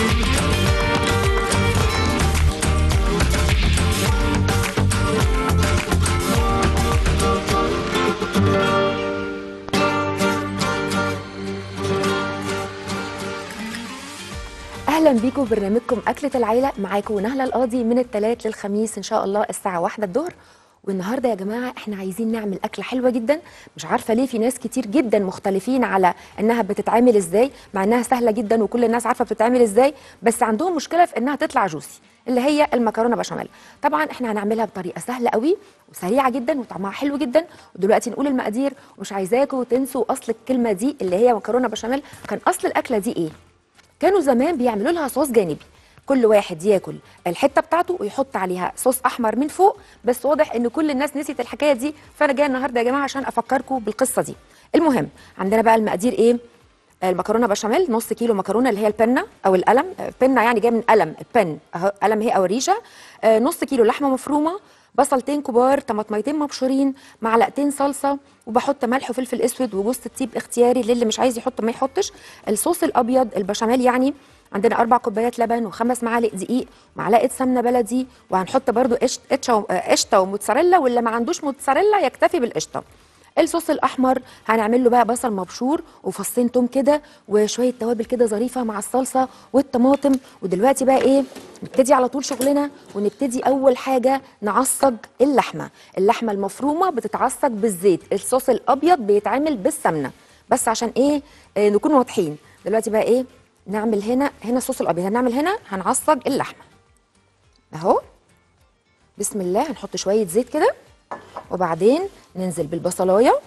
اهلا بيكم في برنامجكم اكله العيله معاكم نهله القاضي من الثلاث للخميس ان شاء الله الساعه واحدة الظهر والنهارده يا جماعه احنا عايزين نعمل اكله حلوه جدا مش عارفه ليه في ناس كتير جدا مختلفين على انها بتتعمل ازاي مع انها سهله جدا وكل الناس عارفه بتتعمل ازاي بس عندهم مشكله في انها تطلع جوسي اللي هي المكرونه بشاميل طبعا احنا هنعملها بطريقه سهله قوي وسريعه جدا وطعمها حلو جدا ودلوقتي نقول المقادير ومش عايزاكم تنسوا اصل الكلمه دي اللي هي مكرونه بشاميل كان اصل الاكله دي ايه كانوا زمان بيعملوا لها صوص جانبي كل واحد ياكل الحته بتاعته ويحط عليها صوص احمر من فوق بس واضح ان كل الناس نسيت الحكايه دي فانا جايه النهارده يا جماعه عشان افكركم بالقصه دي المهم عندنا بقى المقادير ايه المكرونه بشاميل نص كيلو مكرونه اللي هي البنه او القلم بنه يعني جايه من قلم البن اهو قلم هي او الريشه آه، نص كيلو لحمه مفرومه بصلتين كبار طماطميتين مبشورين معلقتين صلصه وبحط ملح وفلفل اسود وجوز الطيب اختياري للي مش عايز يحط ما يحطش الصوص الابيض البشاميل يعني عندنا اربع كوبايات لبن وخمس معالق دقيق معلقه سمنه بلدي وهنحط برده قشط- قشطه و- آه، قشطه وموتزاريلا واللي ما عندوش موتزاريلا يكتفي بالقشطه الصوص الاحمر هنعمل له بقى بصل مبشور وفصين توم كده وشويه توابل كده ظريفه مع الصلصه والطماطم ودلوقتي بقى ايه نبتدي على طول شغلنا ونبتدي اول حاجه نعصج اللحمه اللحمه المفرومه بتتعصج بالزيت الصوص الابيض بيتعمل بالسمنه بس عشان ايه آه نكون واضحين دلوقتي بقى ايه نعمل هنا هنا الصوص الابيض هنعمل هنا هنعصج اللحمه اهو بسم الله هنحط شويه زيت كده وبعدين ننزل بالبصلايه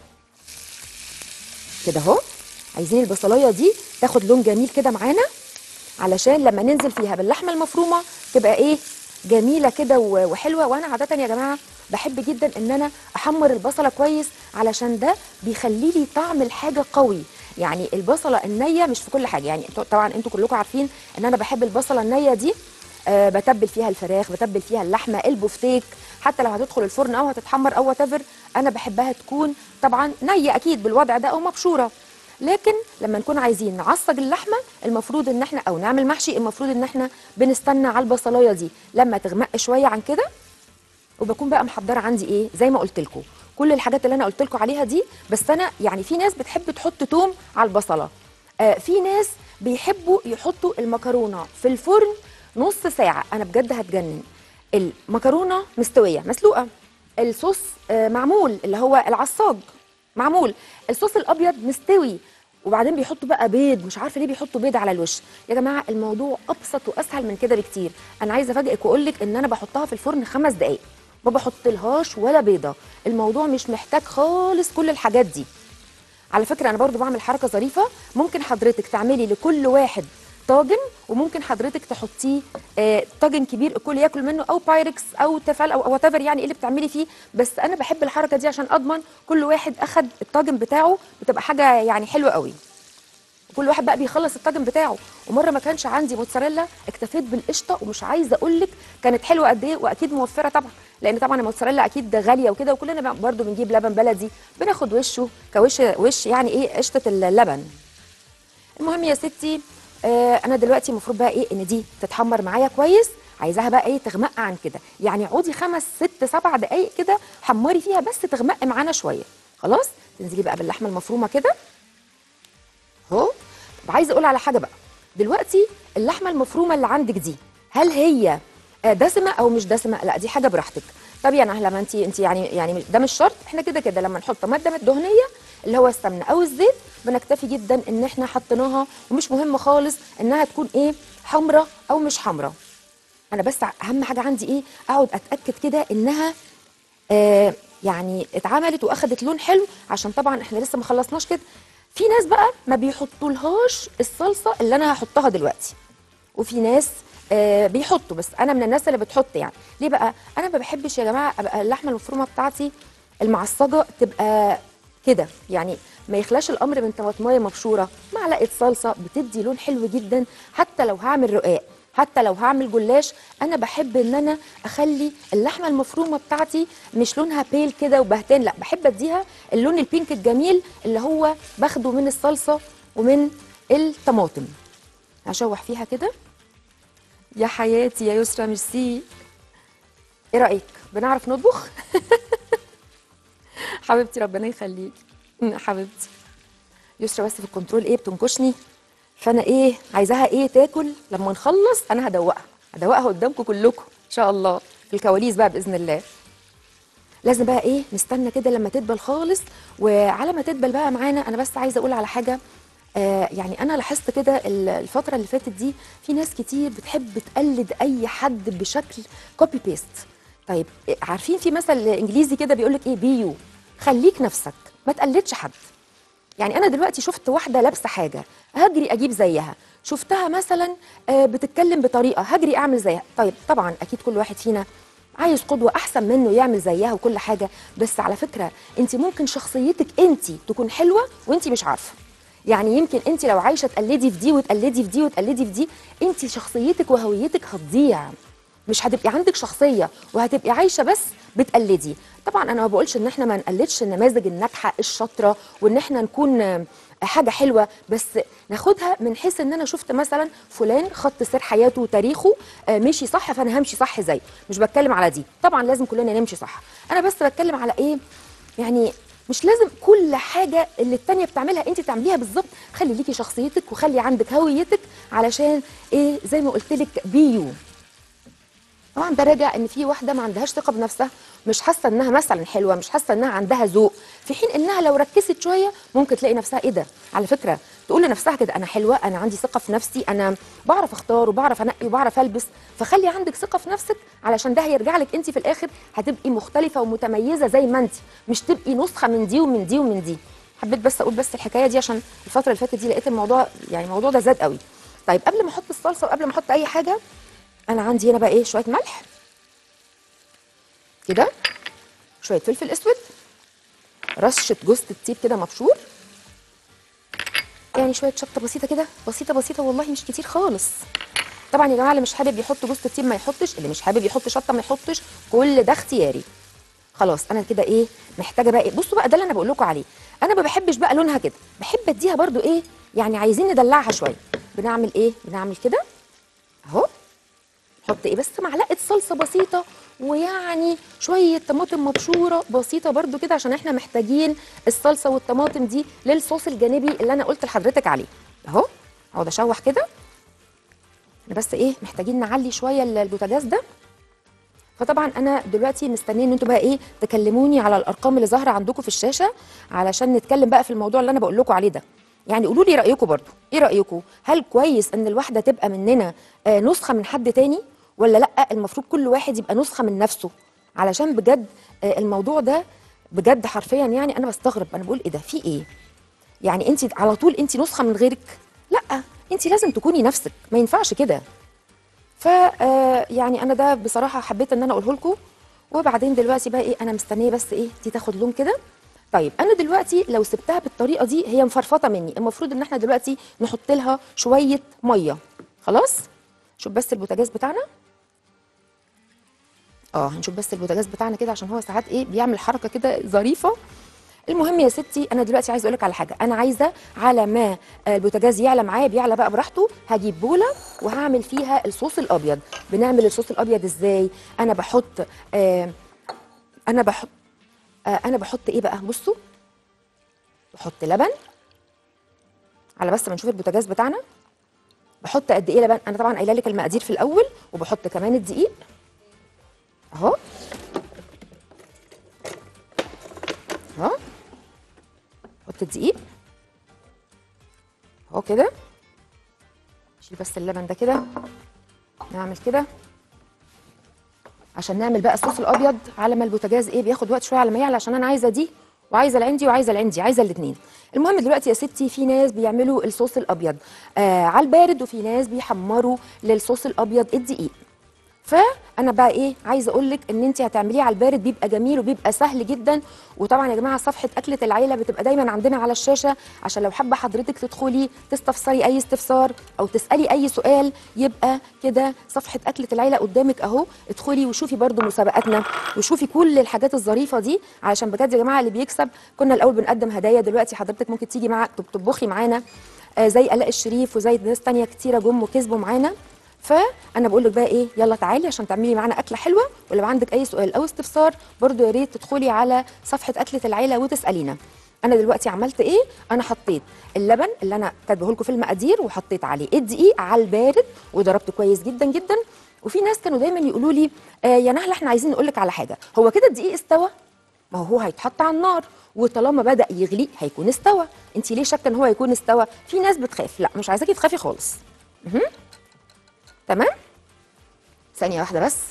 كده اهو عايزين البصلايه دي تاخد لون جميل كده معانا علشان لما ننزل فيها باللحمه المفرومه تبقى ايه جميله كده و- وحلوه وانا عاده يا جماعه بحب جدا ان انا احمر البصله كويس علشان ده بيخلي لي طعم الحاجه قوي يعني البصله النيه مش في كل حاجه يعني انتوا- طبعا انتوا كلكم عارفين ان انا بحب البصله النيه دي آه بتبل فيها الفراخ بتبل فيها اللحمه البفتيك حتى لو هتدخل الفرن او هتتحمر او وات انا بحبها تكون طبعا نيه اكيد بالوضع ده او مبشوره لكن لما نكون عايزين نعصج اللحمه المفروض ان احنا او نعمل محشي المفروض ان احنا بنستنى على البصلايه دي لما تغمق شويه عن كده وبكون بقى محضره عندي ايه زي ما قلت لكم كل الحاجات اللي انا قلت لكم عليها دي بس انا يعني في ناس بتحب تحط توم على البصله آه في ناس بيحبوا يحطوا المكرونه في الفرن نص ساعه انا بجد هتجنن المكرونه مستويه مسلوقه الصوص آه معمول اللي هو العصاج معمول الصوص الابيض مستوي وبعدين بيحطوا بقى بيض مش عارفه ليه بيحطوا بيض على الوش يا جماعه الموضوع ابسط واسهل من كده بكتير انا عايزه افاجئك واقول لك ان انا بحطها في الفرن خمس دقائق ما بحطلهاش ولا بيضه الموضوع مش محتاج خالص كل الحاجات دي على فكره انا برضو بعمل حركه ظريفه ممكن حضرتك تعملي لكل واحد طاجن وممكن حضرتك تحطيه آه طاجن كبير الكل ياكل منه او بايركس او تفال او وات يعني ايه اللي بتعملي فيه بس انا بحب الحركه دي عشان اضمن كل واحد اخد الطاجن بتاعه بتبقى حاجه يعني حلوه قوي كل واحد بقى بيخلص الطاجن بتاعه ومره ما كانش عندي موتزاريلا اكتفيت بالقشطه ومش عايزه اقول لك كانت حلوه قد ايه واكيد موفره طبعا لان طبعا الموتزاريلا اكيد غاليه وكده وكلنا برضو بنجيب لبن بلدي بناخد وشه كوش وش يعني ايه قشطه اللبن المهم يا ستي آه انا دلوقتي المفروض بقى ايه ان دي تتحمر معايا كويس عايزاها بقى ايه تغمق عن كده يعني عودي خمس ست سبع دقايق كده حمري فيها بس تغمق معانا شويه خلاص تنزلي بقى باللحمه المفرومه كده اهو طب عايزه اقول على حاجه بقى دلوقتي اللحمه المفرومه اللي عندك دي هل هي آه، دسمه او مش دسمه لا دي حاجه براحتك طب يعني لما انت انت يعني يعني ده مش شرط احنا كده كده لما نحط ماده دهنيه اللي هو السمنه او الزيت بنكتفي جدا ان احنا حطيناها ومش مهم خالص انها تكون ايه حمراء او مش حمراء انا بس اهم حاجه عندي ايه اقعد اتاكد كده انها آه يعني اتعملت واخدت لون حلو عشان طبعا احنا لسه ما خلصناش كده في ناس بقى ما بيحطولهاش الصلصه اللي انا هحطها دلوقتي وفي ناس آه بيحطوا بس انا من الناس اللي بتحط يعني ليه بقى انا ما بحبش يا جماعه ابقى اللحمه المفرومه بتاعتي المعصجه تبقى كده يعني ما يخلاش الامر من طماطمايه مبشوره معلقه صلصه بتدي لون حلو جدا حتى لو هعمل رقاق حتى لو هعمل جلاش انا بحب ان انا اخلي اللحمه المفرومه بتاعتي مش لونها بيل كده وبهتان لا بحب اديها اللون البينك الجميل اللي هو باخده من الصلصه ومن الطماطم هشوح فيها كده يا حياتي يا يسرا ميرسي ايه رايك بنعرف نطبخ حبيبتي ربنا يخليك أمم، حبيبتي يسرا بس في الكنترول ايه بتنكشني فانا ايه عايزاها ايه تاكل لما نخلص انا هدوقها هدوقها قدامكم كلكم ان شاء الله في الكواليس بقى باذن الله لازم بقى ايه نستنى كده لما تدبل خالص وعلى ما تدبل بقى معانا انا بس عايزه اقول على حاجه آه يعني انا لاحظت كده ال- الفتره اللي فاتت دي في ناس كتير بتحب تقلد اي حد بشكل كوبي بيست طيب إيه، عارفين في مثل انجليزي كده بيقول لك ايه بيو خليك نفسك ما تقلدش حد يعني انا دلوقتي شفت واحده لابسه حاجه هجري اجيب زيها شفتها مثلا آه، بتتكلم بطريقه هجري اعمل زيها طيب طبعا اكيد كل واحد فينا عايز قدوه احسن منه يعمل زيها وكل حاجه بس على فكره انت ممكن شخصيتك انت تكون حلوه وانت مش عارفه يعني يمكن انت لو عايشه تقلدي في دي وتقلدي في دي وتقلدي في دي انت شخصيتك وهويتك هتضيع مش هتبقي عندك شخصيه وهتبقي عايشه بس بتقلدي طبعا انا ما بقولش ان احنا ما نقلدش النماذج الناجحه الشاطره وان احنا نكون آه، حاجه حلوه بس ناخدها من حيث ان انا شفت مثلا فلان خط سير حياته وتاريخه آه، مشي صح فانا همشي صح زيه مش بتكلم على دي طبعا لازم كلنا نمشي صح انا بس بتكلم على ايه يعني مش لازم كل حاجة اللي التانية بتعملها انت تعمليها بالظبط خلي ليكي شخصيتك وخلي عندك هويتك علشان ايه زي ما قلت لك بيو طبعا ده راجع ان في واحده ما عندهاش ثقه بنفسها مش حاسه انها مثلا حلوه مش حاسه انها عندها ذوق في حين انها لو ركزت شويه ممكن تلاقي نفسها ايه ده على فكره تقول لنفسها كده انا حلوه انا عندي ثقه في نفسي انا بعرف اختار وبعرف انقي وبعرف البس فخلي عندك ثقه في نفسك علشان ده هيرجع لك انت في الاخر هتبقي مختلفه ومتميزه زي ما انت مش تبقي نسخه من دي ومن دي ومن دي حبيت بس اقول بس الحكايه دي عشان الفتره اللي فاتت دي لقيت الموضوع يعني الموضوع ده زاد قوي طيب قبل ما احط الصلصه وقبل ما احط اي حاجه انا عندي هنا بقى ايه شويه ملح كده شويه فلفل اسود رشه جوز الطيب كده مبشور يعني شويه شطه بسيطه كده بسيطه بسيطه والله مش كتير خالص طبعا يا جماعه اللي مش حابب يحط جوز الطيب ما يحطش اللي مش حابب يحط شطه ما يحطش كل ده اختياري خلاص انا كده ايه محتاجه بقى ايه بصوا بقى ده اللي انا بقول لكم عليه انا ما بحبش بقى لونها كده بحب اديها برضو ايه يعني عايزين ندلعها شويه بنعمل ايه بنعمل كده اهو نحط ايه بس معلقه صلصه بسيطه ويعني شويه طماطم مبشوره بسيطه برضو كده عشان احنا محتاجين الصلصه والطماطم دي للصوص الجانبي اللي انا قلت لحضرتك عليه اهو اقعد اشوح كده احنا بس ايه محتاجين نعلي شويه البوتاجاز ده فطبعا انا دلوقتي مستنيه ان انتوا بقى ايه تكلموني على الارقام اللي ظاهره عندكم في الشاشه علشان نتكلم بقى في الموضوع اللي انا بقول لكم عليه ده يعني قولوا لي رايكم برضو ايه رايكم هل كويس ان الواحده تبقى مننا آه نسخه من حد تاني ولا لا المفروض كل واحد يبقى نسخه من نفسه علشان بجد آه الموضوع ده بجد حرفيا يعني انا بستغرب انا بقول ايه ده في ايه يعني انت على طول انت نسخه من غيرك لا انت لازم تكوني نفسك ما ينفعش كده ف آه، يعني انا ده بصراحه حبيت ان انا اقوله لكم وبعدين دلوقتي بقى ايه انا مستنيه بس ايه دي تاخد لون كده طيب انا دلوقتي لو سبتها بالطريقه دي هي مفرفطه مني المفروض ان احنا دلوقتي نحط لها شويه ميه خلاص شوف بس البوتاجاز بتاعنا اه هنشوف بس البوتاجاز بتاعنا كده عشان هو ساعات ايه بيعمل حركه كده ظريفه المهم يا ستي انا دلوقتي عايزه اقول لك على حاجه انا عايزه على ما آه، البوتاجاز يعلى معايا بيعلى بقى براحته هجيب بوله وهعمل فيها الصوص الابيض بنعمل الصوص الابيض ازاي انا بحط آه انا بحط آه انا بحط ايه بقى بصوا بحط لبن على بس ما نشوف البوتاجاز بتاعنا بحط قد ايه لبن انا طبعا قايله لك المقادير في الاول وبحط كمان الدقيق اهو اهو حط الدقيق اهو كده شيل بس اللبن ده كده نعمل كده عشان نعمل بقى الصوص الابيض على ما البوتاجاز ايه بياخد وقت شويه على ما يعلى عشان انا عايزه دي وعايزه العندي وعايزه العندي عايزه الاثنين المهم دلوقتي يا ستي في ناس بيعملوا الصوص الابيض آه على البارد وفي ناس بيحمروا للصوص الابيض الدقيق فانا بقى ايه عايزه اقول لك ان انت هتعمليه على البارد بيبقى جميل وبيبقى سهل جدا وطبعا يا جماعه صفحه اكله العيله بتبقى دايما عندنا على الشاشه عشان لو حابه حضرتك تدخلي تستفسري اي استفسار او تسالي اي سؤال يبقى كده صفحه اكله العيله قدامك اهو ادخلي وشوفي برده مسابقاتنا وشوفي كل الحاجات الظريفه دي علشان بجد يا جماعه اللي بيكسب كنا الاول بنقدم هدايا دلوقتي حضرتك ممكن تيجي مع تطبخي معانا آه زي الاء الشريف وزي ناس تانية كتيره جم وكسبوا معانا فانا بقول لك بقى ايه يلا تعالي عشان تعملي معانا اكله حلوه ولو عندك اي سؤال او استفسار برضو يا ريت تدخلي على صفحه اكله العيله وتسالينا انا دلوقتي عملت ايه انا حطيت اللبن اللي انا كاتبه لكم في المقادير وحطيت عليه الدقيق على البارد وضربته كويس جدا جدا وفي ناس كانوا دايما يقولوا لي آه يا نهله احنا عايزين نقول لك على حاجه هو كده الدقيق استوى ما هو هو هيتحط على النار وطالما بدا يغلي هيكون استوى انت ليه شاكه ان هو هيكون استوى في ناس بتخاف لا مش عايزاكي تخافي خالص مهم. تمام ثانيه واحده بس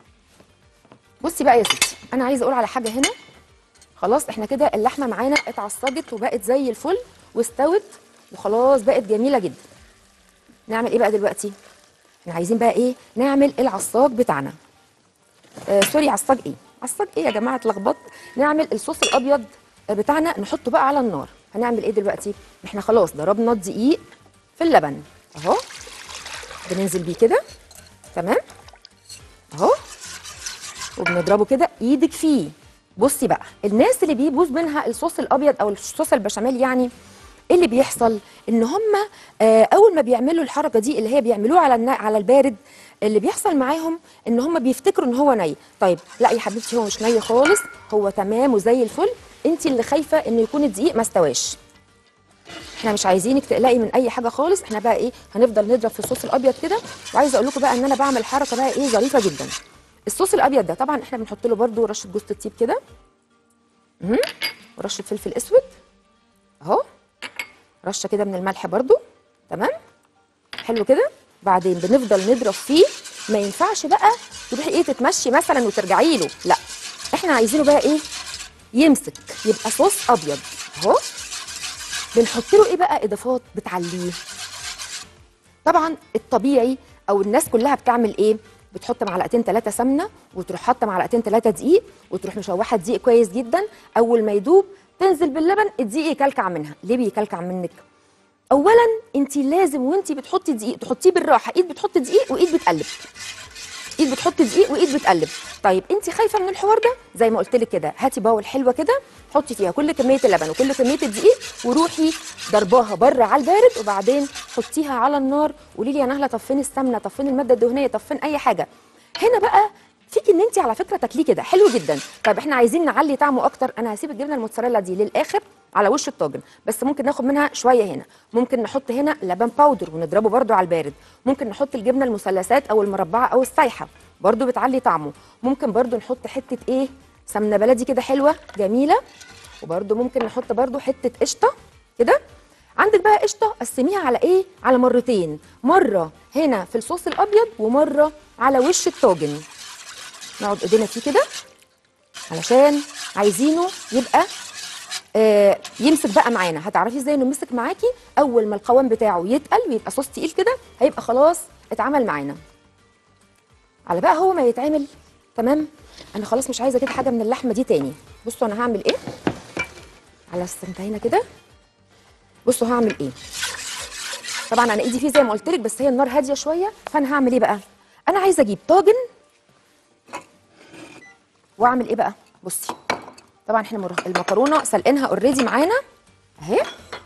بصي بقى يا ستي انا عايزه اقول على حاجه هنا خلاص احنا كده اللحمه معانا اتعصجت وبقت زي الفل واستوت وخلاص بقت جميله جدا نعمل ايه بقى دلوقتي احنا عايزين بقى ايه نعمل العصاج بتاعنا آه سوري عصاج ايه عصاج ايه يا جماعه اتلخبطت نعمل الصوص الابيض بتاعنا نحطه بقى على النار هنعمل ايه دلوقتي احنا خلاص ضربنا الدقيق في اللبن اهو بننزل بيه كده تمام اهو وبنضربه كده ايدك فيه بصي بقى الناس اللي بيبوظ منها الصوص الابيض او الصوص البشاميل يعني ايه اللي بيحصل ان هم آه اول ما بيعملوا الحركه دي اللي هي بيعملوها على النا... على البارد اللي بيحصل معاهم ان هم بيفتكروا ان هو ني طيب لا يا حبيبتي هو مش ني خالص هو تمام وزي الفل انت اللي خايفه انه يكون الدقيق ما استواش احنا مش عايزينك تقلقي من اي حاجه خالص احنا بقى ايه هنفضل نضرب في الصوص الابيض كده وعايزه اقول لكم بقى ان انا بعمل حركه بقى ايه ظريفه جدا الصوص الابيض ده طبعا احنا بنحط له برده رشه جوز الطيب كده مهم. ورشه فلفل اسود اهو رشه كده من الملح برده تمام حلو كده بعدين بنفضل نضرب فيه ما ينفعش بقى تروحي ايه تتمشي مثلا وترجعي له لا احنا عايزينه بقى ايه يمسك يبقى صوص ابيض اهو بنحط له ايه بقى اضافات بتعليه طبعا الطبيعي او الناس كلها بتعمل ايه بتحط معلقتين ثلاثه سمنه وتروح حاطه معلقتين ثلاثه دقيق وتروح مشوحه الدقيق كويس جدا اول ما يدوب تنزل باللبن الدقيق يكلكع منها ليه بيكلكع منك اولا انت لازم وانت بتحطي دقيق تحطيه بالراحه ايد بتحط دقيق وايد بتقلب ايد بتحط دقيق وايد بتقلب طيب انت خايفه من الحوار ده زي ما قلت لك كده هاتي باول حلوه كده حطي فيها كل كميه اللبن وكل كميه الدقيق وروحي ضرباها بره على البارد وبعدين حطيها على النار قولي لي يا نهله طب فين السمنه طب فين الماده الدهنيه طب فين اي حاجه هنا بقى فيك ان انت على فكره تاكليه كده حلو جدا طيب احنا عايزين نعلي طعمه اكتر انا هسيب الجبنه الموتزاريلا دي للاخر على وش الطاجن بس ممكن ناخد منها شويه هنا ممكن نحط هنا لبن باودر ونضربه برده على البارد ممكن نحط الجبنه المثلثات او المربعه او السايحه برده بتعلي طعمه ممكن برده نحط حته ايه سمنه بلدي كده حلوه جميله وبرده ممكن نحط برده حته قشطه كده عندك بقى قشطه قسميها على ايه على مرتين مره هنا في الصوص الابيض ومره على وش الطاجن نقعد ايدينا فيه كده علشان عايزينه يبقى آه يمسك بقى معانا هتعرفي ازاي انه مسك معاكي اول ما القوام بتاعه يتقل ويبقى صوص تقيل كده هيبقى خلاص اتعمل معانا على بقى هو ما يتعمل تمام انا خلاص مش عايزه كده حاجه من اللحمه دي تاني بصوا انا هعمل ايه على السنتهينه كده بصوا هعمل ايه طبعا انا ايدي فيه زي ما قلت لك بس هي النار هاديه شويه فانا هعمل ايه بقى انا عايزه اجيب طاجن واعمل ايه بقى بصي طبعا احنا مر- المكرونه سلقينها اوريدي معانا اهي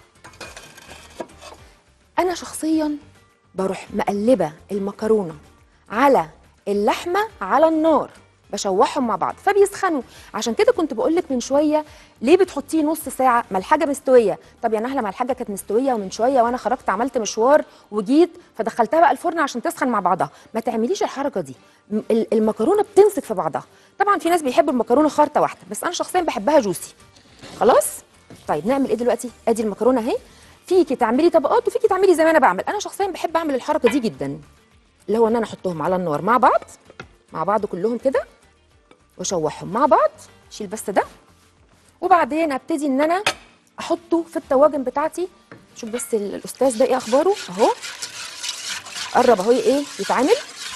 انا شخصيا بروح مقلبه المكرونه على اللحمه على النار بشوحهم مع بعض فبيسخنوا عشان كده كنت بقول لك من شويه ليه بتحطيه نص ساعه ما الحاجه مستويه طب يا نهله ما الحاجه كانت مستويه ومن شويه وانا خرجت عملت مشوار وجيت فدخلتها بقى الفرن عشان تسخن مع بعضها ما تعمليش الحركه دي م- ال- المكرونه بتمسك في بعضها طبعا في ناس بيحبوا المكرونه خرطه واحده بس انا شخصيا بحبها جوسي خلاص طيب نعمل ايه دلوقتي ادي المكرونه اهي فيكي تعملي طبقات وفيكي تعملي زي ما انا بعمل انا شخصيا بحب اعمل الحركه دي جدا اللي هو ان انا احطهم على النار مع بعض مع بعض كلهم كده واشوحهم مع بعض اشيل بس ده وبعدين ابتدي ان انا احطه في الطواجن بتاعتي شوف بس ال- الاستاذ ده ايه اخباره اهو قرب اهو ايه يتعمل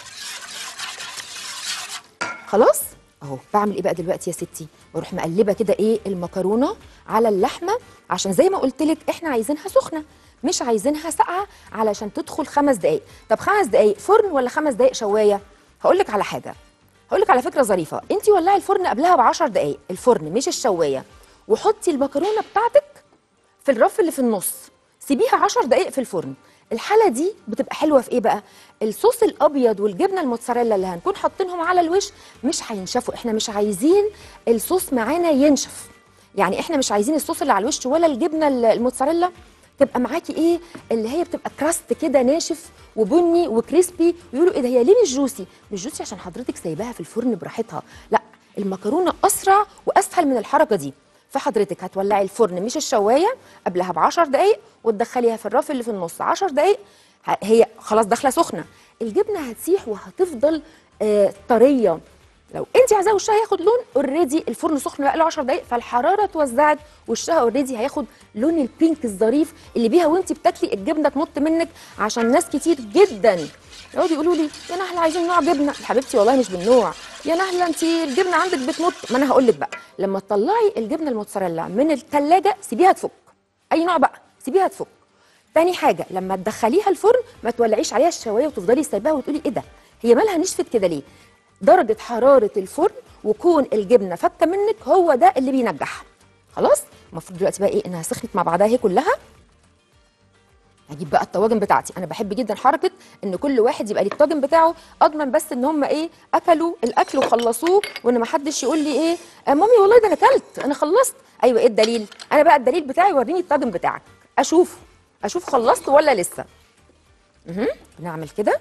خلاص اهو بعمل ايه بقى دلوقتي يا ستي بروح مقلبه كده ايه المكرونه على اللحمه عشان زي ما قلت لك احنا عايزينها سخنه مش عايزينها ساقعه علشان تدخل خمس دقائق طب خمس دقائق فرن ولا خمس دقائق شوايه هقول لك على حاجه هقول لك على فكره ظريفه انت ولعي الفرن قبلها ب 10 دقائق الفرن مش الشوايه وحطي المكرونه بتاعتك في الرف اللي في النص سيبيها 10 دقائق في الفرن الحاله دي بتبقى حلوه في ايه بقى الصوص الابيض والجبنه الموتزاريلا اللي هنكون حاطينهم على الوش مش هينشفوا احنا مش عايزين الصوص معانا ينشف يعني احنا مش عايزين الصوص اللي على الوش ولا الجبنه ال- الموتزاريلا تبقى معاكي ايه اللي هي بتبقى كراست كده ناشف وبني وكريسبي ويقولوا ايه ده هي ليه مش جوسي مش جوسي عشان حضرتك سايباها في الفرن براحتها لا المكرونه اسرع واسهل من الحركه دي فحضرتك هتولعي الفرن مش الشوايه قبلها ب 10 دقائق وتدخليها في الرف اللي في النص 10 دقائق ه- هي خلاص داخله سخنه الجبنه هتسيح وهتفضل آه طريه لو انت عايزاه وشها ياخد لون اوريدي الفرن سخن بقى له 10 دقائق فالحراره اتوزعت وشها اوريدي هياخد لون البينك الظريف اللي بيها وانت بتاكلي الجبنه تنط منك عشان ناس كتير جدا يقعدوا يقولوا لي يا نهله عايزين نوع جبنه يا حبيبتي والله مش بالنوع يا نهله انت الجبنه عندك بتنط ما انا هقول لك بقى لما تطلعي الجبنه الموتزاريلا من الثلاجه سيبيها تفك اي نوع بقى سيبيها تفك تاني حاجه لما تدخليها الفرن ما تولعيش عليها الشوايه وتفضلي سايباها وتقولي ايه ده هي مالها نشفت كده ليه درجه حراره الفرن وكون الجبنه فكه منك هو ده اللي بينجحها خلاص المفروض دلوقتي بقى ايه انها سخنت مع بعضها اهي كلها هجيب بقى الطواجن بتاعتي انا بحب جدا حركه ان كل واحد يبقى ليه الطاجن بتاعه اضمن بس ان هم ايه اكلوا الاكل وخلصوه وان ما حدش يقول لي ايه آه مامي والله ده انا اكلت انا خلصت ايوه ايه الدليل انا بقى الدليل بتاعي وريني الطاجن بتاعك اشوف اشوف خلصت ولا لسه اها نعمل كده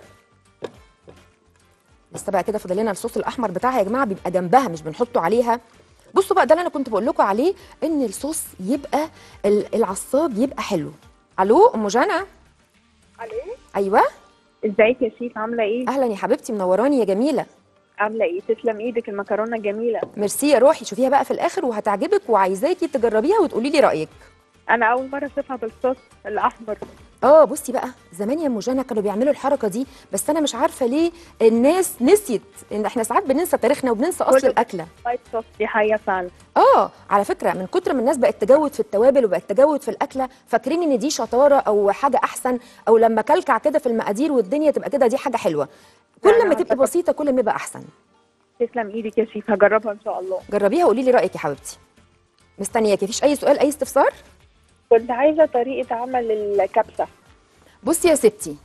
لسه بقى كده فاضل لنا الصوص الاحمر بتاعها يا جماعه بيبقى جنبها مش بنحطه عليها بصوا بقى ده اللي انا كنت بقول لكم عليه ان الصوص يبقى ال- العصاج يبقى حلو الو ام جنى الو ايوه ازيك يا شيف عامله ايه اهلا يا حبيبتي منوراني يا جميله عامله ايه تسلم ايدك المكرونه جميله ميرسي يا روحي شوفيها بقى في الاخر وهتعجبك وعايزاكي تجربيها وتقولي لي رايك انا اول مره اشوفها بالصوص الاحمر اه بصي بقى زمان يا ام جنى كانوا بيعملوا الحركه دي بس انا مش عارفه ليه الناس نسيت ان احنا ساعات بننسى تاريخنا وبننسى اصل كله- الاكله وايت صوص دي حقيقه فعلا اه على فكره من كتر ما الناس بقت تجود في التوابل وبقت تجود في الاكله فاكرين ان دي شطاره او حاجه احسن او لما كلكع كده في المقادير والدنيا تبقى كده دي حاجه حلوه كل أنا ما تبقى متفق. بسيطه كل ما يبقى احسن تسلم ايدك يا شيف هجربها ان شاء الله جربيها وقولي لي رايك يا حبيبتي مستنياكي مفيش اي سؤال اي استفسار كنت عايزه طريقه عمل الكبسه بصي يا ستي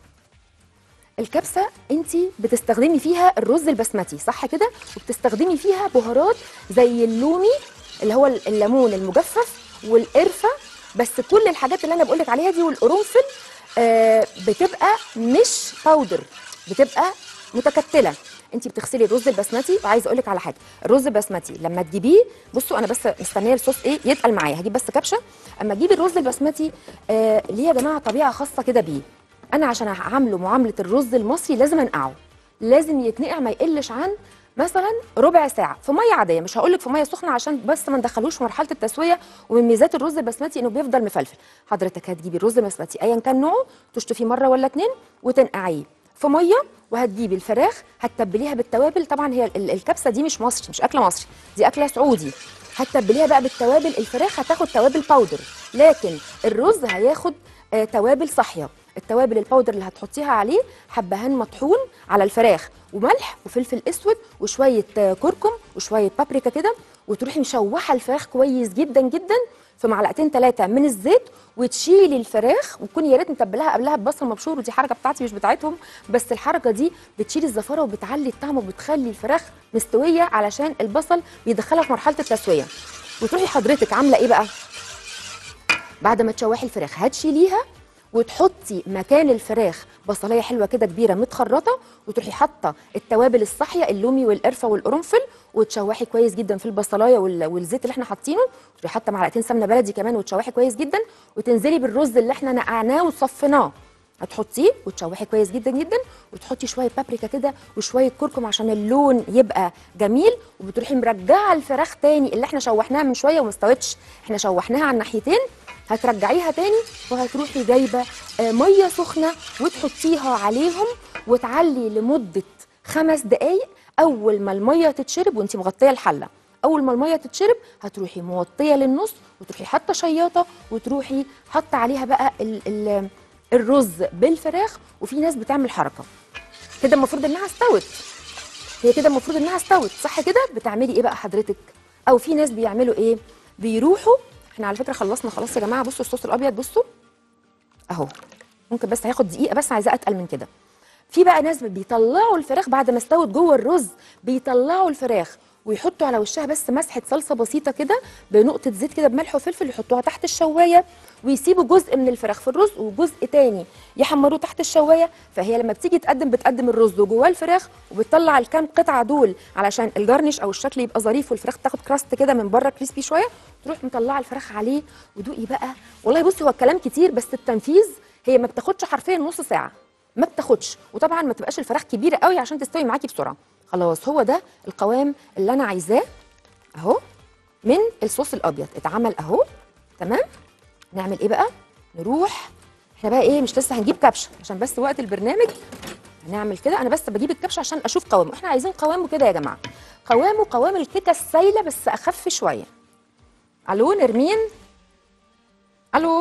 الكبسه انت بتستخدمي فيها الرز البسمتي صح كده وبتستخدمي فيها بهارات زي اللومي اللي هو الليمون المجفف والقرفه بس كل الحاجات اللي انا بقولك عليها دي والقرنفل آه بتبقى مش باودر بتبقى متكتله انت بتغسلي الرز البسمتي وعايزه اقول لك على حاجه الرز البسمتي لما تجيبيه بصوا انا بس مستنيه الصوص ايه يتقل معايا هجيب بس كبشه اما تجيبي الرز البسمتي آه ليه يا جماعه طبيعه خاصه كده بيه انا عشان اعامله معامله الرز المصري لازم انقعه لازم يتنقع ما يقلش عن مثلا ربع ساعه في ميه عاديه مش هقول لك في ميه سخنه عشان بس ما ندخلوش في مرحله التسويه ومن ميزات الرز البسمتي انه بيفضل مفلفل حضرتك هتجيبي الرز البسمتي ايا كان نوعه تشطفيه مره ولا اتنين وتنقعيه في ميه وهتجيبي الفراخ هتتبليها بالتوابل طبعا هي ال- الكبسه دي مش مصري مش اكله مصري دي اكله سعودي هتتبليها بقى بالتوابل الفراخ هتاخد توابل باودر لكن الرز هياخد آه توابل صاحيه التوابل الباودر اللي هتحطيها عليه حبهان مطحون على الفراخ وملح وفلفل اسود وشويه آه، كركم وشويه بابريكا كده وتروحي مشوحه الفراخ كويس جدا جدا في معلقتين ثلاثه من الزيت وتشيلي الفراخ وتكوني يا ريت متبلاها قبلها ببصل مبشور ودي حركه بتاعتي مش بتاعتهم بس الحركه دي بتشيل الزفاره وبتعلي الطعم وبتخلي الفراخ مستويه علشان البصل بيدخلها في مرحله التسويه وتروحي حضرتك عامله ايه بقى بعد ما تشوحي الفراخ هتشيليها وتحطي مكان الفراخ بصلايه حلوه كده كبيره متخرطه وتروحي حاطه التوابل الصاحيه اللومي والقرفه والقرنفل وتشوحي كويس جدا في البصلايه وال- والزيت اللي احنا حاطينه وتروحي حاطه معلقتين سمنه بلدي كمان وتشوحي كويس جدا وتنزلي بالرز اللي احنا نقعناه وصفيناه هتحطيه وتشوحي كويس جدا جدا وتحطي شويه بابريكا كده وشويه كركم عشان اللون يبقى جميل وبتروحي مرجعه الفراخ تاني اللي احنا شوحناها من شويه وما استوتش احنا شوحناها على الناحيتين هترجعيها تاني وهتروحي جايبه آه، ميه سخنه وتحطيها عليهم وتعلي لمده خمس دقايق اول ما الميه تتشرب وانت مغطيه الحله اول ما الميه تتشرب هتروحي موطيه للنص وتروحي حاطه شياطه وتروحي حاطه عليها بقى ال ال الرز بالفراخ وفي ناس بتعمل حركه كده المفروض انها استوت هي كده المفروض انها استوت صح كده بتعملي ايه بقى حضرتك او في ناس بيعملوا ايه بيروحوا احنا على فكره خلصنا خلاص يا جماعه بصوا الصوص الابيض بصوا اهو ممكن بس هياخد دقيقه بس عايزاه اتقل من كده في بقى ناس بيطلعوا الفراخ بعد ما استوت جوه الرز بيطلعوا الفراخ ويحطوا على وشها بس مسحه صلصه بسيطه كده بنقطه زيت كده بملح وفلفل يحطوها تحت الشوايه ويسيبوا جزء من الفراخ في الرز وجزء تاني يحمروه تحت الشوايه فهي لما بتيجي تقدم بتقدم الرز وجواه الفراخ وبتطلع الكام قطعه دول علشان الجرنش او الشكل يبقى ظريف والفراخ تاخد كراست كده من بره كريسبي شويه تروح مطلعه الفراخ عليه ودوقي بقى والله بصي هو الكلام كتير بس التنفيذ هي ما بتاخدش حرفيا نص ساعه ما بتاخدش وطبعا ما تبقاش الفراخ كبيره قوي عشان تستوي معاكي بسرعه خلاص هو ده القوام اللي انا عايزاه اهو من الصوص الابيض اتعمل اهو تمام نعمل ايه بقى نروح احنا بقى ايه مش لسه هنجيب كبشه عشان بس وقت البرنامج هنعمل كده انا بس بجيب الكبشه عشان اشوف قوامه احنا عايزين قوامه كده يا جماعه قوامه قوام الكيكه السايله بس اخف شويه الو نرمين الو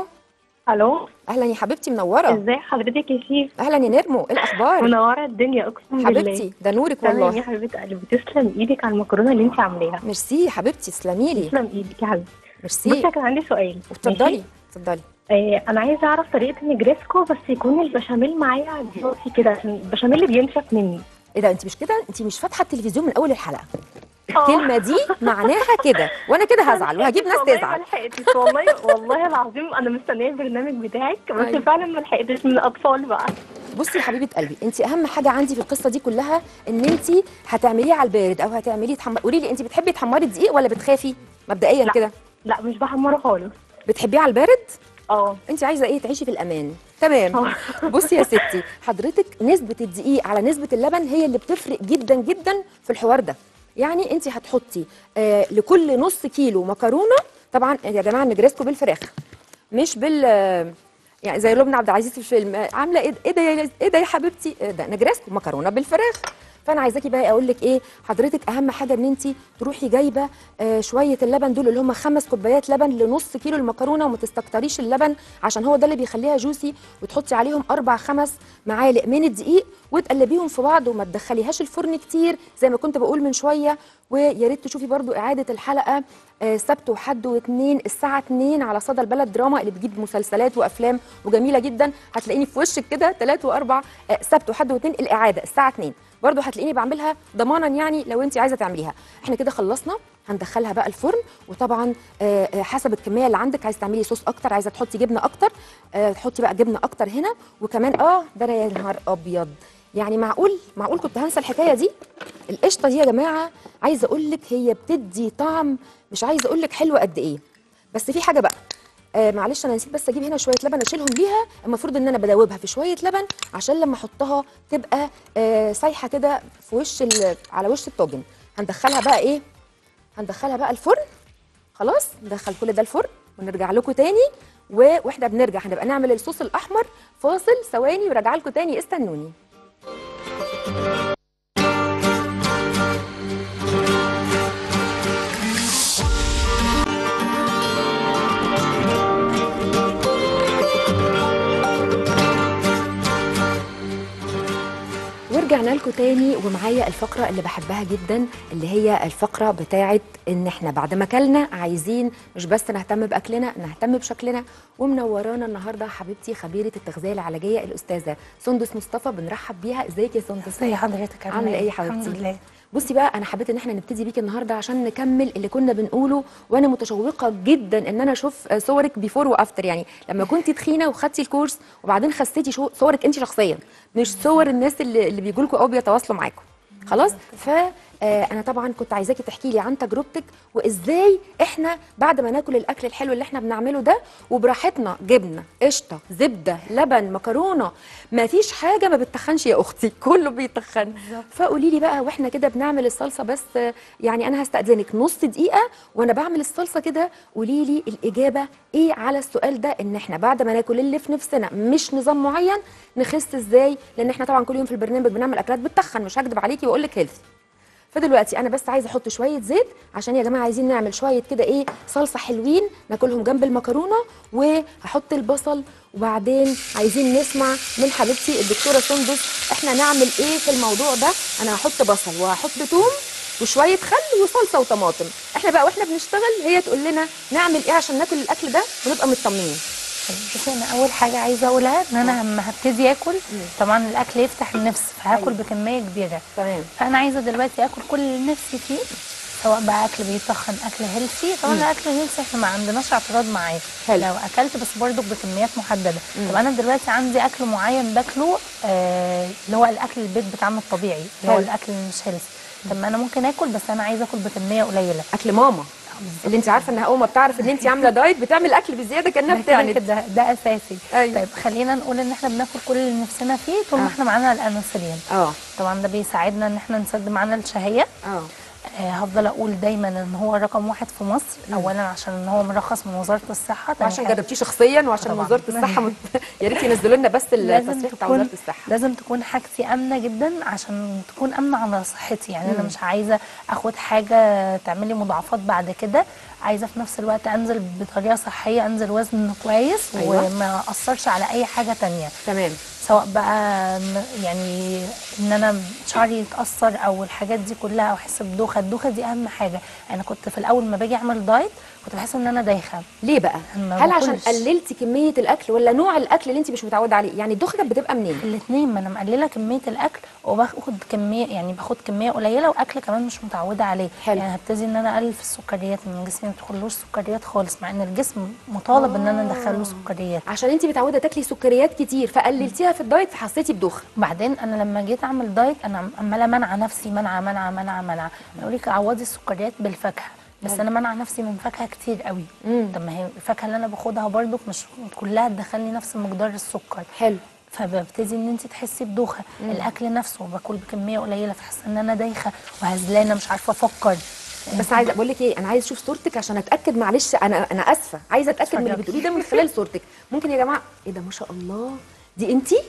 الو اهلا يا حبيبتي منوره ازاي حضرتك يا شيف اهلا يا نرمو ايه الاخبار منوره الدنيا اقسم بالله حبيبتي ده نورك تمام والله يا حبيبه قلبي تسلم ايدك على المكرونه اللي انت عاملاها ميرسي يا حبيبتي تسلمي لي تسلم ايدك يا حبيبتي بصي ميرسي كان عندي سؤال اتفضلي ماشي؟ اتفضلي آه انا عايزه اعرف طريقه النجريسكو بس يكون البشاميل معايا جوسي كده عشان البشاميل اللي بينشف مني ايه ده انت مش كده انت مش فاتحه التلفزيون من اول الحلقه آه. الكلمه دي معناها كده وانا كده هزعل وهجيب ناس والله ما تزعل لحقتش والله والله العظيم انا مستنيه البرنامج بتاعك بس أيوة. فعلا ما لحقتش من الاطفال بقى بصي يا حبيبه قلبي انت اهم حاجه عندي في القصه دي كلها ان انت هتعمليه على البارد او هتعمليه تحمر قولي لي انت بتحبي تحمري دقيق ولا بتخافي مبدئيا لا. كده لا مش بحمره خالص بتحبيه على البارد اه انت عايزه ايه تعيشي في الامان تمام آه. بصي يا ستي حضرتك نسبه الدقيق على نسبه اللبن هي اللي بتفرق جدا جدا في الحوار ده يعني انت هتحطي آه لكل نص كيلو مكرونه طبعا يا جماعه نجرسكو بالفراخ مش بال آه، يعني زي لبنى عبد العزيز في الفيلم آه، عامله ايه ايه ده يا ايه ده يا حبيبتي آه، ده نجرسكو مكرونه بالفراخ فانا عايزاكي بقى اقول لك ايه حضرتك اهم حاجه ان انت تروحي جايبه آه شويه اللبن دول اللي هم خمس كوبايات لبن لنص كيلو المكرونه وما تستكتريش اللبن عشان هو ده اللي بيخليها جوسي وتحطي عليهم اربع خمس معالق من الدقيق وتقلبيهم في بعض وما تدخليهاش الفرن كتير زي ما كنت بقول من شويه ويا ريت تشوفي برضو اعاده الحلقه آه، سبت وحد واثنين الساعه 2 على صدى البلد دراما اللي بتجيب مسلسلات وافلام وجميله جدا هتلاقيني في وشك كده ثلاث واربع آه، سبت وحد واثنين الاعاده الساعه 2 برضو هتلاقيني بعملها ضمانا يعني لو انت عايزه تعمليها احنا كده خلصنا هندخلها بقى الفرن وطبعا آه، آه، حسب الكميه اللي عندك عايزه تعملي صوص اكتر عايزه تحطي جبنه اكتر آه، تحطي بقى جبنه اكتر هنا وكمان اه ده انا يا نهار ابيض يعني معقول معقول كنت هنسى الحكايه دي القشطه دي يا جماعه عايزه اقول لك هي بتدي طعم مش عايزه اقول لك حلو قد ايه بس في حاجه بقى آه معلش انا نسيت بس اجيب هنا شويه لبن اشيلهم بيها المفروض ان انا بدوبها في شويه لبن عشان لما احطها تبقى آه سايحه كده في وش ال- على وش الطاجن هندخلها بقى ايه هندخلها بقى الفرن خلاص ندخل كل ده الفرن ونرجع لكم تاني و- واحنا بنرجع هنبقى نعمل الصوص الاحمر فاصل ثواني وراجعه لكم تاني استنوني ورجعنا لكم تاني ومعايا الفقرة اللي بحبها جدا اللي هي الفقرة بتاعت ان احنا بعد ما اكلنا عايزين مش بس نهتم باكلنا نهتم بشكلنا ومنورانا النهارده حبيبتي خبيرة التغذية العلاجية الاستاذة سندس مصطفى بنرحب بيها ازيك يا سندس ازي حضرتك عامله ايه يا الحمد حبيبتي لله بصي بقى انا حبيت ان احنا نبتدي بيكي النهارده عشان نكمل اللي كنا بنقوله وانا متشوقه جدا ان انا اشوف آه، صورك بيفور وافتر يعني لما كنتي تخينه وخدتي الكورس وبعدين خسيتي شو صورك انت شخصيا مش صور الناس اللي, اللي بيجوا لكم او بيتواصلوا معاكم خلاص ف آه، انا طبعا كنت عايزاكي تحكي لي عن تجربتك وازاي احنا بعد ما ناكل الاكل الحلو اللي احنا بنعمله ده وبراحتنا جبنه قشطه زبده لبن مكرونه ما فيش حاجه ما بتتخنش يا اختي كله بيتخن فقولي لي بقى واحنا كده بنعمل الصلصه بس آه، يعني انا هستاذنك نص دقيقه وانا بعمل الصلصه كده قولي لي الاجابه ايه على السؤال ده ان احنا بعد ما ناكل اللي في نفسنا مش نظام معين نخس ازاي لان احنا طبعا كل يوم في البرنامج بنعمل اكلات بتتخن مش هكدب عليكي واقول لك هيلثي فدلوقتي انا بس عايزه احط شويه زيت عشان يا جماعه عايزين نعمل شويه كده ايه صلصه حلوين ناكلهم جنب المكرونه وهحط البصل وبعدين عايزين نسمع من حبيبتي الدكتوره سندس احنا نعمل ايه في الموضوع ده انا هحط بصل وهحط توم وشويه خل وصلصه وطماطم احنا بقى واحنا بنشتغل هي تقول لنا نعمل ايه عشان ناكل الاكل ده ونبقى مطمنين بصي انا اول حاجه عايزه اقولها ان انا لما هبتدي اكل طبعا الاكل يفتح النفس فهاكل أيوة. بكميه كبيره تمام فانا عايزه دلوقتي اكل كل اللي نفسي فيه سواء بقى اكل بيتخن اكل هيلثي طبعا الاكل الهيلثي احنا ما عندناش اعتراض معاه حلو. لو اكلت بس برضو بكميات محدده طب انا دلوقتي عندي اكل معين باكله آه اللي هو الاكل البيت بتاعنا الطبيعي اللي هو حلو. الاكل اللي مش هيلثي طب ما انا ممكن اكل بس انا عايزه اكل بكميه قليله اكل ماما اللي انت عارفه انها اول ما بتعرف ان انت عامله دايت بتعمل اكل بزياده كانها ده كده بتعند كده ده اساسي أيوة. طيب خلينا نقول ان احنا بناكل كل اللي نفسنا فيه طول ما آه. احنا معانا الانسولين اه طبعا ده بيساعدنا ان احنا نسد معانا الشهيه اه آه، هفضل اقول دايما ان هو رقم واحد في مصر اولا عشان ان هو مرخص من وزاره الصحه تاني وعشان حاجة جربتيه شخصيا وعشان طبعاً. وزاره الصحه مت... يا ريت ينزلوا لنا بس لازم التصريح بتاع تكون وزاره الصحه لازم تكون حاجتي امنه جدا عشان تكون امنه على صحتي يعني انا مش عايزه اخد حاجه تعمل لي مضاعفات بعد كده عايزه في نفس الوقت انزل بطريقه صحيه انزل وزن كويس أيوة. وما اثرش على اي حاجه تانية تمام سواء بقى م- يعني ان انا شعري يتاثر او الحاجات دي كلها او احس بدوخه الدوخه دي اهم حاجه انا كنت في الاول ما باجي اعمل دايت كنت بحس ان انا دايخه ليه بقى ما هل عشان باكلش. قللتي كميه الاكل ولا نوع الاكل اللي انت مش متعوده عليه يعني الدوخه كانت بتبقى منين الاثنين ما انا مقلله كميه الاكل وباخد كميه يعني باخد كميه قليله واكل كمان مش متعوده عليه حلو. يعني هبتدي ان انا اقلل في السكريات ان جسمي ما يدخلوش سكريات خالص مع ان الجسم مطالب ان انا ادخله سكريات عشان انت متعوده تاكلي سكريات كتير فقللتيها في الدايت فحسيتي بدوخه بعدين انا لما جيت اعمل دايت انا عماله منع نفسي منع منع منع منع يقول لك عوضي السكريات بالفاكهه بس انا منع نفسي من فاكهه كتير قوي مم. طب ما هي الفاكهه اللي انا باخدها برضو مش كلها تدخلني نفس مقدار السكر حلو فببتدي ان انت تحسي بدوخه الاكل نفسه باكل بكميه قليله فحاسه ان انا دايخه وهزلانه مش عارفه افكر بس عايزه بقول لك ايه انا عايزه اشوف صورتك عشان اتاكد معلش انا انا اسفه عايزه اتاكد من اللي اتفضلي. بتقوليه ده من خلال صورتك ممكن يا جماعه ايه ده ما شاء الله دي انتي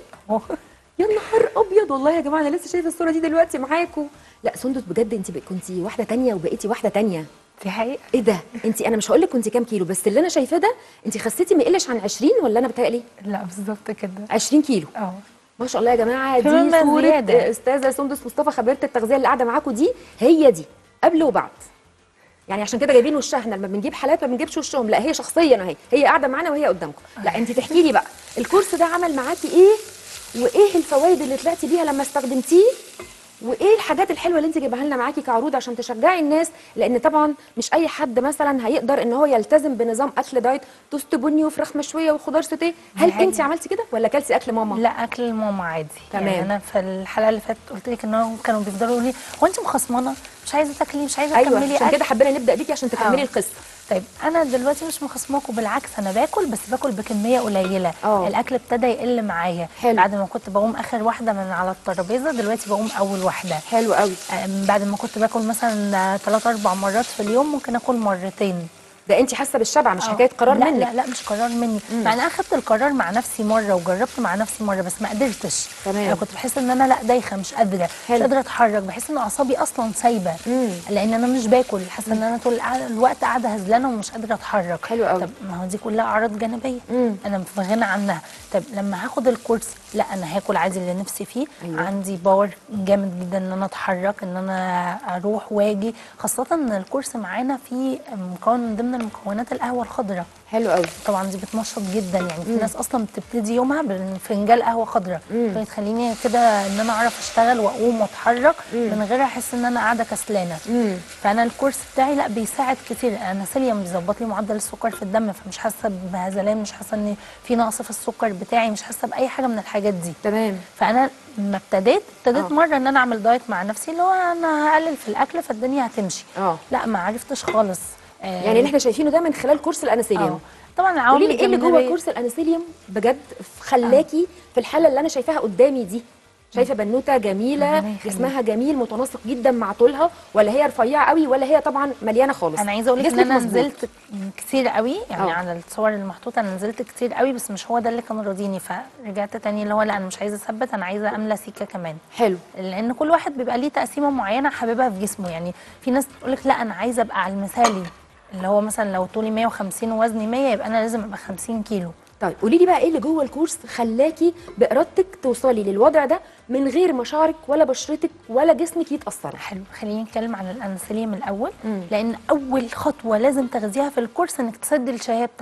يا نهار ابيض والله يا جماعه انا لسه شايفه الصوره دي دلوقتي معاكم لا سندس بجد انت كنتي واحده تانية وبقيتي واحده تانية دي حقيقه ايه ده انت انا مش هقول لك كنتي كام كيلو بس اللي انا شايفاه ده انت خسيتي ما يقلش عن 20 ولا انا بتهيألي لا بالظبط كده 20 كيلو اه ما شاء الله يا جماعه دي كمان صوره زيادة. استاذه سندس مصطفى خبيره التغذيه اللي قاعده معاكم دي هي دي قبل وبعد يعني عشان كده جايبين وشها احنا لما بنجيب حالات ما بنجيبش وشهم لا هي شخصيا اهي هي قاعده معانا وهي قدامكم لا انت تحكي لي بقى الكورس ده عمل معاكي ايه وايه الفوائد اللي طلعتي بيها لما استخدمتيه وايه الحاجات الحلوه اللي انت جايبها لنا معاكي كعروض عشان تشجعي الناس لان طبعا مش اي حد مثلا هيقدر ان هو يلتزم بنظام اكل دايت توست بني وفراخ مشويه وخضار سوتيه هل حقيقة. انت عملتي كده ولا كلتي اكل ماما لا اكل ماما عادي تمام. يعني انا في الحلقه اللي فاتت قلت لك انهم كانوا بيفضلوا يقولوا لي هو انت مخصمانه مش عايزه تاكلي مش عايزه ايوه تكملي عشان أكل؟ كده حبينا نبدا بيكي عشان تكملي آه. القصه طيب انا دلوقتي مش مخصماكم بالعكس انا باكل بس باكل بكميه قليله آه. الاكل ابتدى يقل معايا حلو. بعد ما كنت بقوم اخر واحده من على الترابيزه دلوقتي بقوم اول واحده حلو قوي أم، بعد ما كنت باكل مثلا ثلاث اربع مرات في اليوم ممكن اكل مرتين ده انت حاسه بالشبع مش آه. حكايه قرار لا منك لا لا مش قرار مني مع ان انا اخدت القرار مع نفسي مره وجربت مع نفسي مره بس ما قدرتش تمام. انا كنت بحس ان انا لا دايخه مش قادره حلو. مش قادره اتحرك بحس ان اعصابي اصلا سايبه مم. لان انا مش باكل حاسه ان انا طول الع- الوقت قاعده هزلانه ومش قادره اتحرك حلو قوي. طب ما هو دي كلها اعراض جانبيه مم. انا في غنى عنها طب لما هاخد الكورس لا انا هاكل عادي اللي نفسي فيه أيوة. عندي باور جامد جدا ان انا اتحرك ان انا اروح واجي خاصه ان الكورس معانا فيه مكون من ضمن المكونات القهوه الخضراء حلو قوي طبعا دي بتنشط جدا يعني في ناس اصلا بتبتدي يومها بفنجان قهوه خضراء فبتخليني كده ان انا اعرف اشتغل واقوم واتحرك من غير احس ان انا قاعده كسلانه مم. فانا الكورس بتاعي لا بيساعد كتير انا سيليوم بيظبط لي معدل السكر في الدم فمش حاسه بهزلان مش حاسه ان في نقص في السكر بتاعي مش حاسه باي حاجه من الحاجات دي تمام فانا لما ابتديت ابتديت آه. مره ان انا اعمل دايت مع نفسي اللي هو انا هقلل في الاكل فالدنيا هتمشي اه لا ما عرفتش خالص آه، يعني اللي احنا شايفينه ده من خلال كورس اه الانسيليوم طبعا العوامل قولي لي ايه اللي جوه الجانبية- كورس الانسيليوم بجد خلاكي في الحاله اللي انا شايفاها قدامي دي شايفه بنوته جميله ربنا يخليك. جسمها جميل متناسق جدا مع طولها ولا هي رفيعه قوي ولا هي طبعا مليانه خالص انا عايزه اقول لك ان جسمك انا مظبوط. نزلت كتير قوي يعني اه. على الصور المحطوطه انا نزلت كتير قوي بس مش هو ده اللي كان راضيني فرجعت تاني اللي هو لا انا مش عايزه اثبت انا عايزه املى سيكه كمان حلو لان كل واحد بيبقى ليه تقسيمه معينه حاببها في جسمه يعني في ناس تقول لك لا انا عايزه ابقى على المثالي اللي هو مثلا لو طولي 150 ووزني 100 يبقى انا لازم ابقى 50 كيلو طيب قولي لي بقى ايه اللي جوه الكورس خلاكي بارادتك توصلي للوضع ده من غير ما شعرك ولا بشرتك ولا جسمك يتاثروا حلو خلينا نتكلم عن الانسولين الاول مم. لان اول خطوه لازم تاخديها في الكورس انك تسدي الشهيه بتاعتك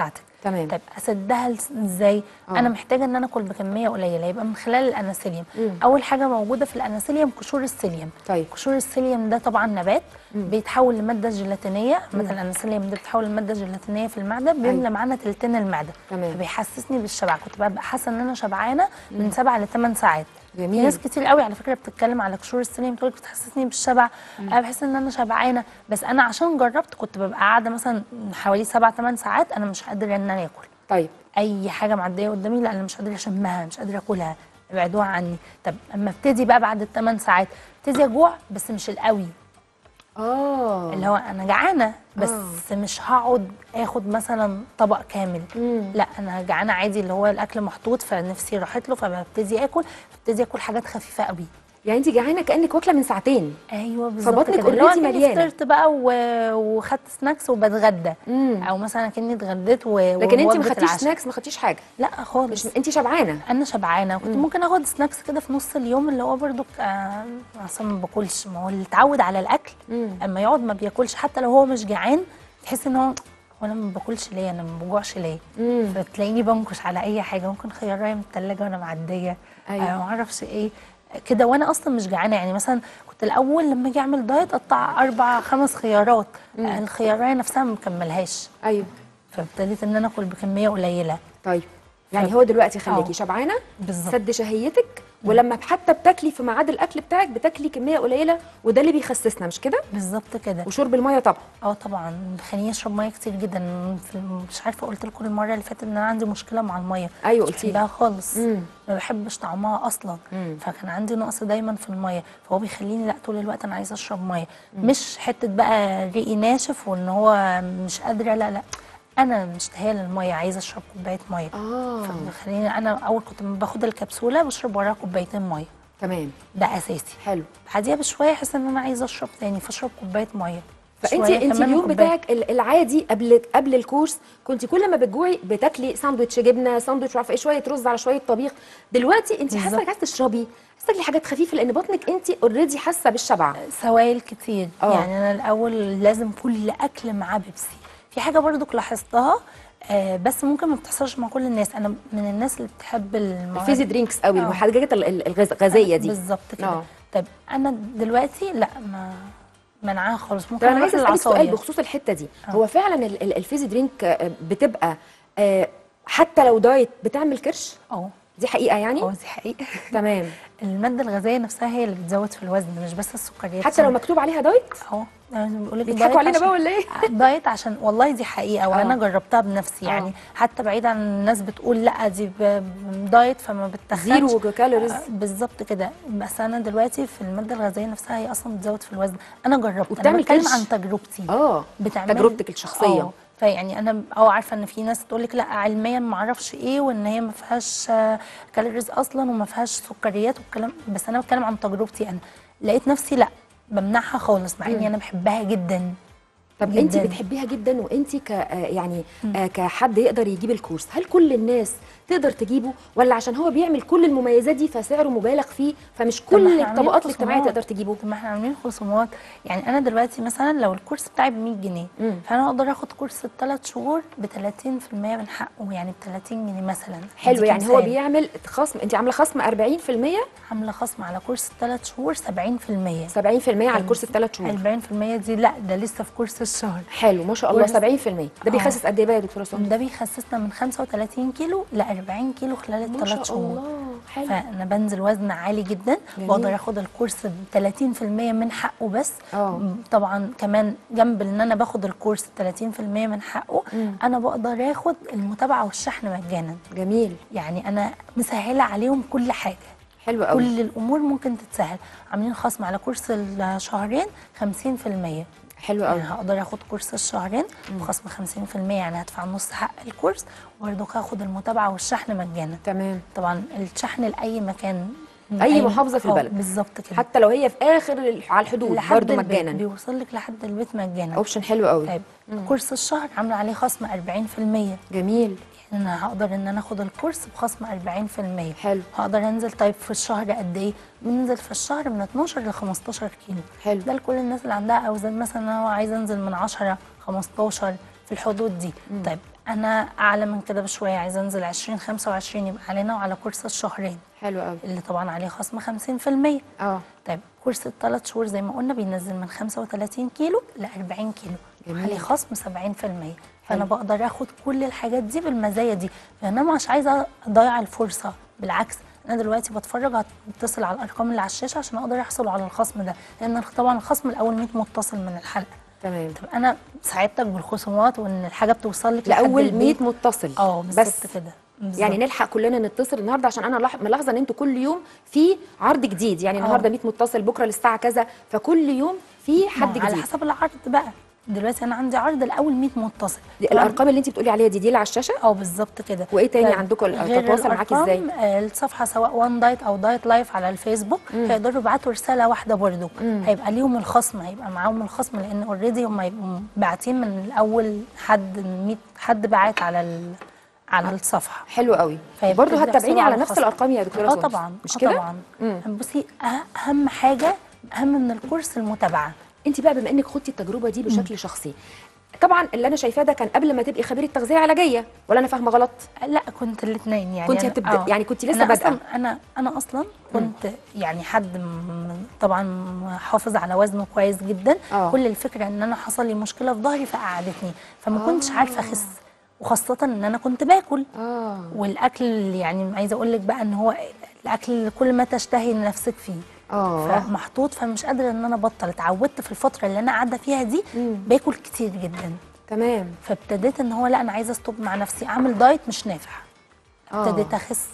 تمام. طيب اسدها لس- ازاي آه. انا محتاجه ان انا اكل بكميه قليله يبقى من خلال الاناسيليوم مم. اول حاجه موجوده في الاناسيليوم قشور السيليوم طيب قشور السيليوم ده طبعا نبات بيتحول لماده جيلاتينيه مثلا الاناسيليوم ده بيتحول لماده جيلاتينيه في المعده بيملى أيوة. معانا تلتين المعده تمام. فبيحسسني بالشبع كنت ببقى حاسه ان انا شبعانه من سبع لثمان ساعات جميل. في ناس كتير قوي على فكره بتتكلم على قشور السيليوم تقول لك بتحسسني بالشبع انا بحس ان انا شبعانه بس انا عشان جربت كنت ببقى قاعده مثلا حوالي سبع ثمان ساعات انا مش قادره ان انا اكل طيب اي حاجه معديه قدامي لا انا مش قادره اشمها مش قادره اكلها ابعدوها عني طب اما ابتدي بقى بعد الثمان ساعات ابتدي اجوع بس مش القوي اه اللي هو انا جعانه بس آه. مش هقعد اخد مثلا طبق كامل مم. لا انا جعانه عادي اللي هو الاكل محطوط فنفسي راحت له فببتدي اكل ببتدي اكل حاجات خفيفه قوي يعني انت جعانه كانك واكله من ساعتين ايوه بالظبط فبطنك كده اللي هو already كأني مليانة. فطرت بقى و... وخدت سناكس وبتغدى مم. او مثلا كاني اتغديت و... لكن انت ما ووجبة خدتيش العشاء. سناكس ما خدتيش حاجه لا خالص مش انت شبعانه انا شبعانه كنت ممكن اخد سناكس كده في نص اليوم اللي هو برضو آه اصلا ما باكلش ما هو اللي اتعود على الاكل مم. اما يقعد ما بياكلش حتى لو هو مش جعان تحس ان هو وانا ما باكلش ليه انا ما بجوعش ليه مم. فتلاقيني بنكش على اي حاجه ممكن خيارية من الثلاجه وانا معديه أيوة. آه ما اعرفش ايه كده وانا اصلا مش جعانه يعني مثلا كنت الاول لما اجي اعمل دايت اقطع اربع خمس خيارات آه الخيارية نفسها ما مكملهاش ايوه فابتديت ان انا اكل بكميه قليله طيب يعني هو دلوقتي خليكي آه. شبعانه بالظبط سد شهيتك ولما حتى بتاكلي في ميعاد الاكل بتاعك بتاكلي كميه قليله وده اللي بيخسسنا مش كده بالظبط كده وشرب الميه طبعا اه طبعا بخليني اشرب ميه كتير جدا في مش عارفه قلت لكم المره اللي فاتت ان انا عندي مشكله مع الميه ايوه مش قلتي لي بحبها خالص مم. ما بحبش طعمها اصلا مم. فكان عندي نقص دايما في الميه فهو بيخليني لا طول الوقت انا عايزه اشرب ميه مش حته بقى ريقي ناشف وان هو مش قادره لا لا انا مشتهيه للميه عايزه اشرب كوبايه ميه اه فبيخليني انا اول كنت لما باخد الكبسوله بشرب وراها كوبايتين ميه تمام ده اساسي حلو بعديها بشويه احس ان انا عايزه اشرب تاني فاشرب كوبايه ميه فانت شوية انت كمان اليوم كوباية. بتاعك ال- العادي قبل قبل الكورس كنت كل ما بتجوعي بتاكلي ساندوتش جبنه ساندوتش عارفه ايه شويه رز على شويه طبيخ دلوقتي انت حاسه بالظبط. انك عايزه تشربي عايزه تاكلي حاجات خفيفه لان بطنك انت اوريدي حاسه بالشبع سوائل كتير آه. يعني انا الاول لازم كل اكل معاه بيبسي في حاجه برضو لاحظتها آه بس ممكن ما بتحصلش مع كل الناس انا من الناس اللي بتحب المواد الفيزي درينكس قوي آه. الحاجات ال- ال- الغاز- الغازيه دي بالظبط كده آه. طب انا دلوقتي لا ما منعاها خالص طب ممكن انا اروح عايزه اسالك سؤال للعصايه بخصوص الحته دي آه. هو فعلا ال- ال- الفيزي درينك آه، بتبقى آه، حتى لو دايت بتعمل كرش اه دي حقيقه يعني اه دي حقيقه تمام الماده الغذائيه نفسها هي اللي بتزود في الوزن مش بس السكريات حتى لو مكتوب عليها دايت اهو بيقول لك بيضحكوا علينا بقى ولا ايه دايت عشان والله دي حقيقه وانا آه. جربتها بنفسي آه. يعني حتى بعيد عن الناس بتقول لا دي ب- دايت فما بتتخنش زيرو كالوريز آه، بالظبط كده بس انا دلوقتي في الماده الغذائيه نفسها هي اصلا بتزود في الوزن انا جربت وبتعمل انا بتكلم كرش؟ عن تجربتي اه بتعمل تجربتك الشخصيه اه فيعني انا اه عارفه ان في ناس تقول لك لا علميا ما اعرفش ايه وان هي ما فيهاش آه، كالوريز اصلا وما فيهاش سكريات والكلام بس انا بتكلم عن تجربتي انا لقيت نفسي لا بمنعها خالص مع اني انا بحبها جدا طب انت جداً. بتحبيها جدا وانت ك آه، يعني آه، كحد يقدر يجيب الكورس هل كل الناس تقدر تجيبه ولا عشان هو بيعمل كل المميزات دي فسعره مبالغ فيه فمش طب ما كل احنا عاملين الطبقات الاجتماعيه خصومات. تقدر تجيبه طب ما احنا عاملين خصومات يعني انا دلوقتي مثلا لو الكورس بتاعي ب 100 جنيه مم. فانا اقدر اخد كورس الثلاث شهور ب 30% من حقه يعني ب 30 جنيه مثلا حلو أديكي يعني هو مثال. بيعمل خصم انت عامله خصم 40% عامله خصم على كورس الثلاث شهور 70% 70% على الكورس الثلاث شهور 40% دي لا ده لسه في كورس الشهر حلو ما شاء الله كورس- 70% ده بيخسس قد ايه بقى يا دكتوره سمر ده بيخسسنا من 35 كيلو ل 40 كيلو خلال ما الثلاث شاء شهور الله حلو فانا بنزل وزن عالي جدا جميل. واقدر اخد الكورس ب 30% من حقه بس اه. م- طبعا كمان جنب ان انا باخد الكورس 30% من حقه مم. انا بقدر اخد المتابعه والشحن مجانا جميل يعني انا مسهله عليهم كل حاجه حلو قوي كل الامور ممكن تتسهل عاملين خصم على كورس الشهرين 50% حلو قوي يعني هقدر اخد كورس الشهرين بخصم 50% يعني هدفع نص حق الكورس وبرضه هاخد المتابعه والشحن مجانا تمام طبعا الشحن لاي مكان من أي محافظة في آه، البلد. بالظبط كده حتى لو هي في اخر ال- على الحدود لحد برضه البيت مجانا بيوصل لك لحد البيت مجانا اوبشن حلو قوي طيب كورس الشهر عامله عليه خصم 40% يعني جميل انا هقدر ان انا اخد الكورس بخصم 40% حلو هقدر انزل طيب في الشهر قد ايه؟ بننزل في الشهر من 12 ل 15 كيلو حلو ده لكل الناس اللي عندها اوزان مثلا انا عايزه انزل من 10 15 في الحدود دي طيب انا اعلى من كده بشويه عايزه انزل 20 25 يبقى علينا وعلى كورس الشهرين حلو قوي اللي طبعا عليه خصم 50% اه طيب كورس الثلاث شهور زي ما قلنا بينزل من 35 كيلو ل 40 كيلو جميل. عليه خصم 70% فانا بقدر اخد كل الحاجات دي بالمزايا دي لان انا مش عايزه اضيع الفرصه بالعكس انا دلوقتي بتفرج هتصل على الارقام اللي على الشاشه عشان اقدر احصل على الخصم ده لان طبعا الخصم الاول 100 متصل من الحلقه تمام طب انا ساعدتك بالخصومات وان الحاجه بتوصل لك لحد لاول 100 البيت. متصل اه بس بالظبط كده بالظبط. يعني نلحق كلنا نتصل النهارده عشان انا لاح- ملاحظه ان انتوا كل يوم في عرض جديد يعني آه. النهارده 100 متصل بكره للساعه كذا فكل يوم في حد ما على جديد حسب العرض بقى دلوقتي انا عندي عرض الاول 100 متصل دي طبعاً الارقام اللي انت بتقولي عليها دي دي اللي على الشاشه اه بالظبط كده وايه تاني طيب، عندكم غير تتواصل معاكي ازاي الأرقام، آه، الصفحه سواء وان دايت او دايت لايف على الفيسبوك هيقدروا يبعتوا رساله واحده برضو هيبقى ليهم الخصم هيبقى معاهم الخصم لان اوريدي هم هيبقوا باعتين من الاول حد 100 حد بعت على ال... على الصفحه حلو قوي فيبقى برضه كده هتتابعيني يحصلوا على على نفس الخصم. الارقام يا دكتوره اه سونس طبعا مش آه كده طبعا مم. بصي أه- اهم حاجه اهم من الكورس المتابعه انت بقى بما انك خدتي التجربه دي بشكل شخصي طبعا اللي انا شايفاه ده كان قبل ما تبقي خبيره تغذيه علاجيه ولا انا فاهمه غلط لا كنت الاثنين يعني كنت أنا- هتبدأ- آه. يعني كنت لسه أنا بادئة. أصلاً انا انا اصلا كنت يعني حد م- طبعا حافظ على وزنه كويس جدا آه. كل الفكره ان انا حصل لي مشكله في ظهري فقعدتني فما كنتش عارفه اخس وخاصه ان انا كنت باكل اه والاكل يعني عايزه اقول لك بقى ان هو الاكل كل ما تشتهي نفسك فيه اه فمحطوط فمش قادره ان انا ابطل اتعودت في الفتره اللي انا قاعده فيها دي باكل كتير جدا تمام فابتديت ان هو لا انا عايزه استوب مع نفسي اعمل دايت مش نافع آه. ابتديت اخس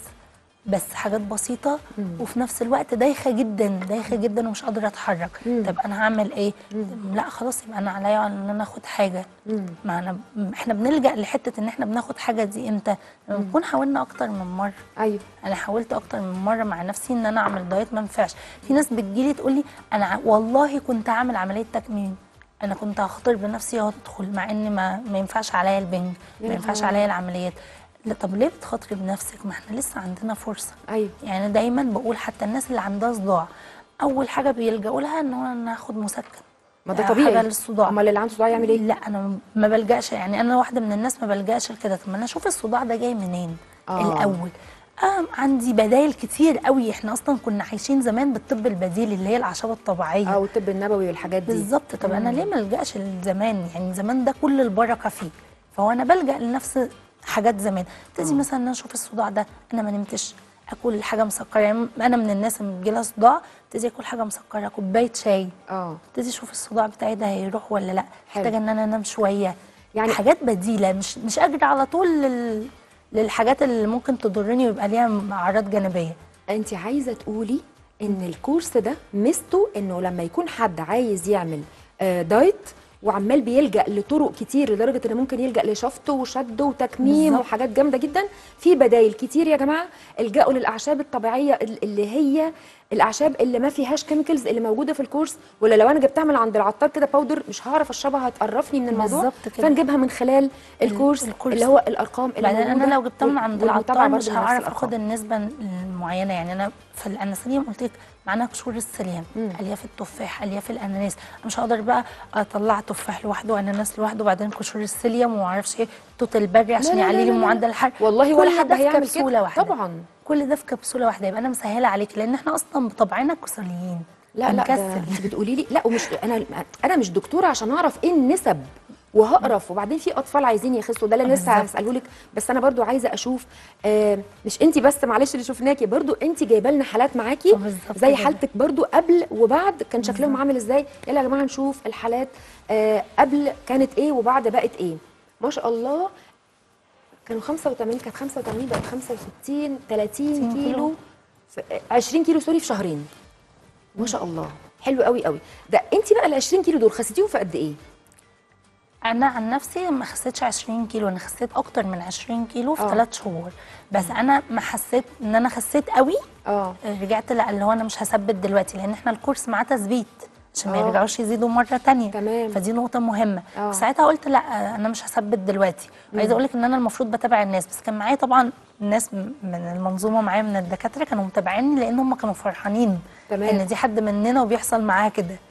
بس حاجات بسيطه وفي نفس الوقت دايخه جدا دايخه جدا ومش قادره اتحرك طب انا هعمل ايه لا خلاص يبقى انا عليا ان انا اخد حاجه ما انا احنا بنلجا لحته ان احنا بناخد حاجه دي امتى لما نكون حاولنا اكتر من مره ايوه انا حاولت اكتر من مره مع نفسي ان انا اعمل دايت ما ينفعش في ناس بتجيلي تقول لي انا ع- والله كنت عامل عمليه تكميم انا كنت هخاطر بنفسي وادخل مع ان ما ما ينفعش عليا البنج ما ينفعش عليا العمليات لا طب ليه بتخاطري بنفسك ما احنا لسه عندنا فرصه ايوه يعني دايما بقول حتى الناس اللي عندها صداع اول حاجه بيلجأوا لها ان هو انا اخد مسكن ما ده آه، طبيعي حاجه للصداع امال اللي عنده صداع يعمل ايه لا انا ما بلجاش يعني انا واحده من الناس ما بلجاش لكده طب ما انا اشوف الصداع ده جاي منين آه. آه. الاول آه عندي بدايل كتير قوي احنا اصلا كنا عايشين زمان بالطب البديل اللي هي الاعشاب الطبيعيه او الطب النبوي والحاجات دي بالظبط طب انا ليه ما الجاش لزمان يعني زمان ده كل البركه فيه فهو انا بلجا لنفس حاجات زمان ابتدي مثلا ان انا اشوف الصداع ده انا ما نمتش اكل حاجه مسكره يعني انا من الناس اللي بيجي لها صداع ابتدي اكل حاجه مسكره كوبايه شاي اه ابتدي اشوف الصداع بتاعي ده هيروح ولا لا حلو. محتاجه ان انا انام شويه يعني- يعني حاجات بديله مش مش اجري على طول لل... للحاجات اللي ممكن تضرني ويبقى ليها اعراض جانبيه انت عايزه تقولي ان الكورس ده ميزته انه لما يكون حد عايز يعمل آه، دايت وعمال بيلجا لطرق كتير لدرجه انه ممكن يلجا لشفط وشد وتكميم بالظبط. وحاجات جامده جدا في بدايل كتير يا جماعه الجاوا للاعشاب الطبيعيه ال- اللي هي الاعشاب اللي ما فيهاش كيميكلز اللي موجوده في الكورس ولا لو انا جبتها من عند العطار كده باودر مش هعرف اشربها هتقرفني من الموضوع بالظبط كده. فنجيبها من خلال الكورس, الكورس. اللي هو الارقام اللي بعدين انا موجودة لو جبتها من وال- عند والمتابعة العطار مش برضه بنفس هعرف الأرقام. اخد النسبه المعينه يعني انا في الانسولين قلت لك معانا قشور السليم الياف التفاح الياف الاناناس أنا مش هقدر بقى اطلع تفاح لوحده واناناس لوحده وبعدين قشور السليم وما اعرفش ايه توت البري عشان لا لا يعلي لا لي لا. معدل الحرق والله ولا كل حد ده في هيعمل كبسوله كده. واحده طبعا كل ده في كبسوله واحده يبقى انا مسهله عليك لان احنا اصلا بطبعنا كسليين لا لا ده بنكسل. انت بتقولي لي لا ومش انا انا مش دكتوره عشان اعرف ايه النسب وهقرف وبعدين في اطفال عايزين يخسوا ده اللي أنا لسه بالظبط. هساله لك بس انا برضو عايزه اشوف آه مش انت بس معلش اللي شفناكي برضو انت جايبه لنا حالات معاكي بالظبط زي كده. حالتك برضو قبل وبعد كان شكلهم عامل ازاي يلا يا جماعه نشوف الحالات آه قبل كانت ايه وبعد بقت ايه ما شاء الله كانوا 85 كانت 85 بقت 65 30 كيلو. كيلو في- 20 كيلو سوري في شهرين ما شاء الله حلو قوي قوي ده انت بقى ال 20 كيلو دول خسيتيهم في قد ايه انا عن نفسي ما خسيتش 20 كيلو انا خسيت اكتر من 20 كيلو في آه. 3 شهور بس انا ما حسيت ان انا خسيت قوي اه رجعت لا اللي هو انا مش هثبت دلوقتي لان احنا الكورس معاه تثبيت عشان ما آه. يرجعوش يزيدوا مره تانية تمام. فدي نقطه مهمه آه. ساعتها قلت لا انا مش هثبت دلوقتي وعايزه اقول لك ان انا المفروض بتابع الناس بس كان معايا طبعا ناس م- من المنظومه معايا من الدكاتره كانوا متابعيني لان هم كانوا فرحانين تمام. ان دي حد مننا وبيحصل معاها كده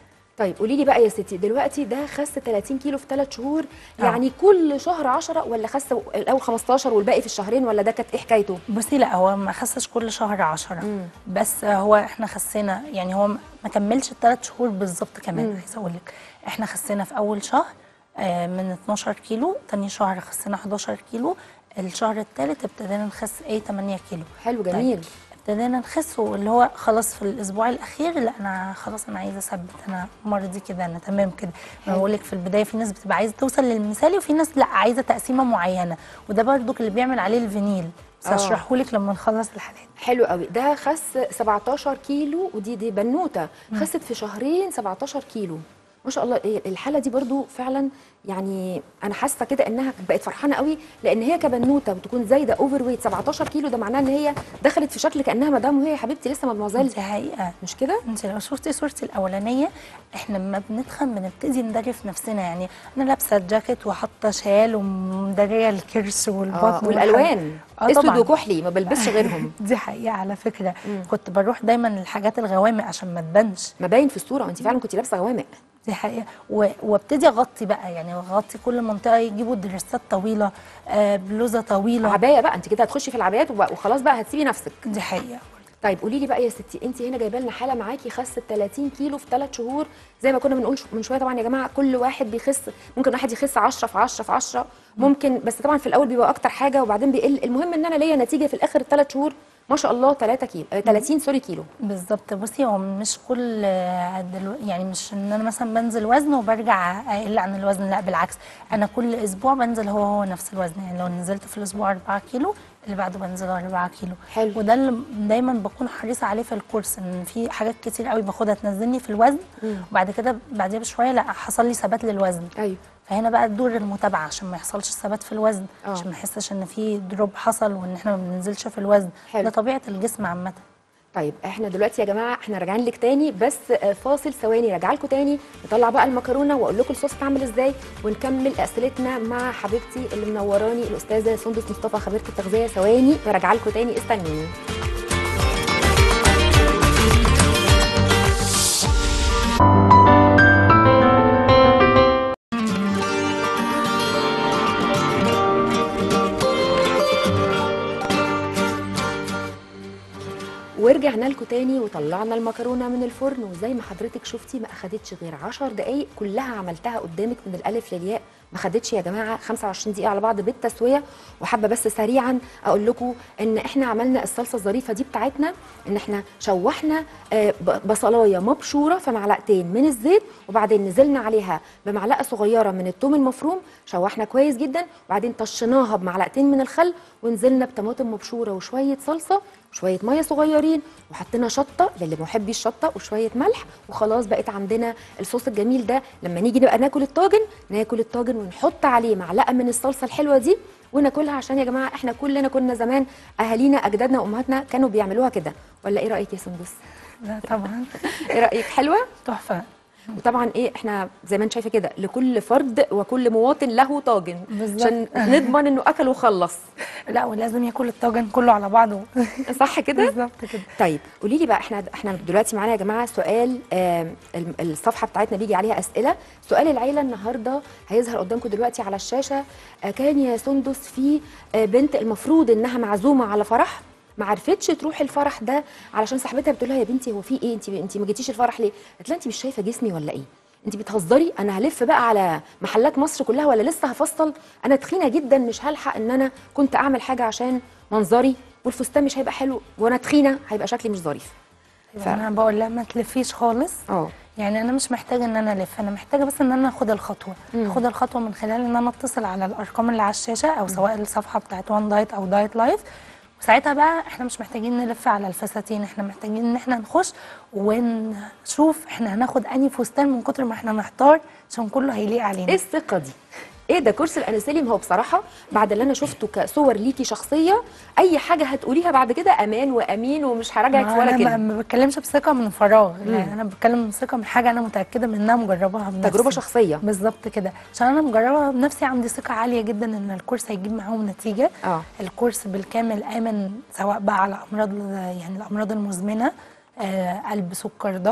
طيب قولي لي بقى يا ستي دلوقتي ده خس 30 كيلو في 3 شهور آه. يعني كل شهر 10 ولا خس الاول 15 والباقي في الشهرين ولا ده كانت ايه حكايته بصي لا هو ما خسش كل شهر عشرة بس هو احنا خسينا يعني هو ما كملش الثلاث شهور بالظبط كمان عايزه اقول لك احنا خسينا في اول شهر آه، من 12 كيلو تاني شهر خسينا 11 كيلو الشهر الثالث ابتدينا نخس ايه 8 كيلو حلو طيب، جميل ابتدينا نخس واللي هو خلاص في الاسبوع الاخير لا انا خلاص انا عايزه اثبت انا مرضي كده انا تمام كده انا بقول لك في البدايه في ناس بتبقى عايزه توصل للمثالي وفي ناس لا عايزه تقسيمه معينه وده برضو اللي بيعمل عليه الفينيل بس آه. هشرحه لك لما نخلص الحلقات حلو قوي ده خس 17 كيلو ودي دي بنوته خست في شهرين 17 كيلو ما شاء الله إيه الحاله دي برضو فعلا يعني انا حاسه كده انها بقت فرحانه قوي لان هي كبنوته وتكون زايده اوفر ويت 17 كيلو ده معناه ان هي دخلت في شكل كانها مدام وهي يا حبيبتي لسه مدموزيل دي حقيقه مش كده انت لو شفتي صورتي الاولانيه احنا لما بنتخن بنبتدي ندرف نفسنا يعني انا لابسه جاكيت وحاطه شال ومدريه الكرش والبطن آه والالوان آه اسود طبعاً. وكحلي ما بلبسش غيرهم دي حقيقه على فكره كنت بروح دايما للحاجات الغوامق عشان ما تبانش ما باين في الصوره انت فعلا كنت لابسه غوامق دي حقيقة و- وابتدي اغطي بقى يعني اغطي كل منطقة يجيبوا دريسات طويلة آه بلوزة طويلة عبايه بقى انت كده هتخشي في العبايات وب- وخلاص بقى هتسيبي نفسك دي حقيقة طيب قولي لي بقى يا ستي انت هنا جايبه لنا حاله معاكي خست 30 كيلو في 3 شهور زي ما كنا بنقول ش- من شويه طبعا يا جماعه كل واحد بيخس ممكن واحد يخس 10 في 10 في 10 ممكن بس طبعا في الاول بيبقى اكتر حاجه وبعدين بيقل المهم ان انا ليا نتيجه في الاخر الثلاث شهور ما شاء الله 3 كيلو آه 30 سوري كيلو بالظبط بصي هو مش كل آه، دلو يعني مش ان انا مثلا بنزل وزن وبرجع اقل عن الوزن لا بالعكس انا كل اسبوع بنزل هو هو نفس الوزن يعني لو نزلت في الاسبوع 4 كيلو اللي بعده بنزل 4 كيلو حلو. وده اللي دايما بكون حريصه عليه في الكورس ان في حاجات كتير قوي باخدها تنزلني في الوزن وبعد كده بعديها بشويه لا حصل لي ثبات للوزن ايوه فهنا بقى الدور المتابعه عشان ما يحصلش ثبات في الوزن آه. عشان ما نحسش ان في دروب حصل وان احنا ما بننزلش في الوزن حلو. ده طبيعه الجسم عامه طيب احنا دلوقتي يا جماعه احنا راجعين لك تاني بس آه، فاصل ثواني راجعه لكم تاني نطلع بقى المكرونه واقول لكم الصوص اتعمل ازاي ونكمل اسئلتنا مع حبيبتي اللي منوراني الاستاذه سندس مصطفى خبيره التغذيه ثواني وراجعه لكم تاني استنوني ورجعنا لكم تاني وطلعنا المكرونه من الفرن وزي ما حضرتك شفتي ما اخدتش غير 10 دقائق كلها عملتها قدامك من الالف للياء ما خدتش يا جماعه 25 دقيقه على بعض بالتسويه وحابه بس سريعا اقول لكم ان احنا عملنا الصلصه الظريفه دي بتاعتنا ان احنا شوحنا آه، ب- بصلايه مبشوره في معلقتين من الزيت وبعدين نزلنا عليها بمعلقه صغيره من الثوم المفروم شوحنا كويس جدا وبعدين طشيناها بمعلقتين من الخل ونزلنا بطماطم مبشوره وشويه صلصه وشويه ميه صغيرين وحطينا شطه للي محبي الشطه وشويه ملح وخلاص بقت عندنا الصوص الجميل ده لما نيجي نبقى ناكل الطاجن ناكل الطاجن ونحط عليه معلقه من الصلصه الحلوه دي وناكلها عشان يا جماعه احنا كلنا كنا زمان اهالينا اجدادنا وامهاتنا كانوا بيعملوها كده ولا ايه رايك يا سندس لا طبعا ايه رايك حلوه تحفه وطبعا ايه احنا زي ما انت شايفه كده لكل فرد وكل مواطن له طاجن بالظبط. عشان نضمن انه اكل وخلص لا ولازم ياكل الطاجن كله على بعضه صح كده بالظبط كده طيب قولي لي بقى احنا احنا دلوقتي معانا يا جماعه سؤال آم، الم- الصفحه بتاعتنا بيجي عليها اسئله سؤال العيله النهارده هيظهر قدامكم دلوقتي على الشاشه آه، كان يا سندس في آه، بنت المفروض انها معزومه على فرح ما عرفتش تروح الفرح ده علشان صاحبتها بتقول لها يا بنتي هو في ايه انت انت ما جيتيش الفرح ليه قالت لها انت مش شايفه جسمي ولا ايه انت بتهزري انا هلف بقى على محلات مصر كلها ولا لسه هفصل انا تخينه جدا مش هلحق ان انا كنت اعمل حاجه عشان منظري والفستان مش هيبقى حلو وانا تخينه هيبقى شكلي مش ظريف ف- انا بقول لها ما تلفيش خالص اه يعني انا مش محتاجه ان انا الف انا محتاجه بس ان انا اخد الخطوه اخد الخطوه من خلال ان انا اتصل على الارقام اللي على الشاشه او سواء الصفحه بتاعت وان دايت او دايت لايف وساعتها بقى احنا مش محتاجين نلف على الفساتين احنا محتاجين ان احنا نخش ونشوف احنا هناخد انهي فستان من كتر ما احنا محتار عشان كله هيليق علينا ايه الثقه دي ايه ده كورس الانسيليوم هو بصراحه بعد اللي انا شفته كصور ليكي شخصيه اي حاجه هتقوليها بعد كده امان وامين ومش هراجعك في ما ولا انا ما- كلمه ما بتكلمش بثقه من فراغ لا انا بتكلم بثقه من حاجه انا متاكده منها مجرباها بنفسي تجربه شخصيه بالظبط كده عشان انا مجربه بنفسي عندي ثقه عاليه جدا ان الكورس هيجيب معاهم نتيجه اه الكورس بالكامل امن سواء بقى على امراض يعني الامراض المزمنه آه قلب سكر ضغط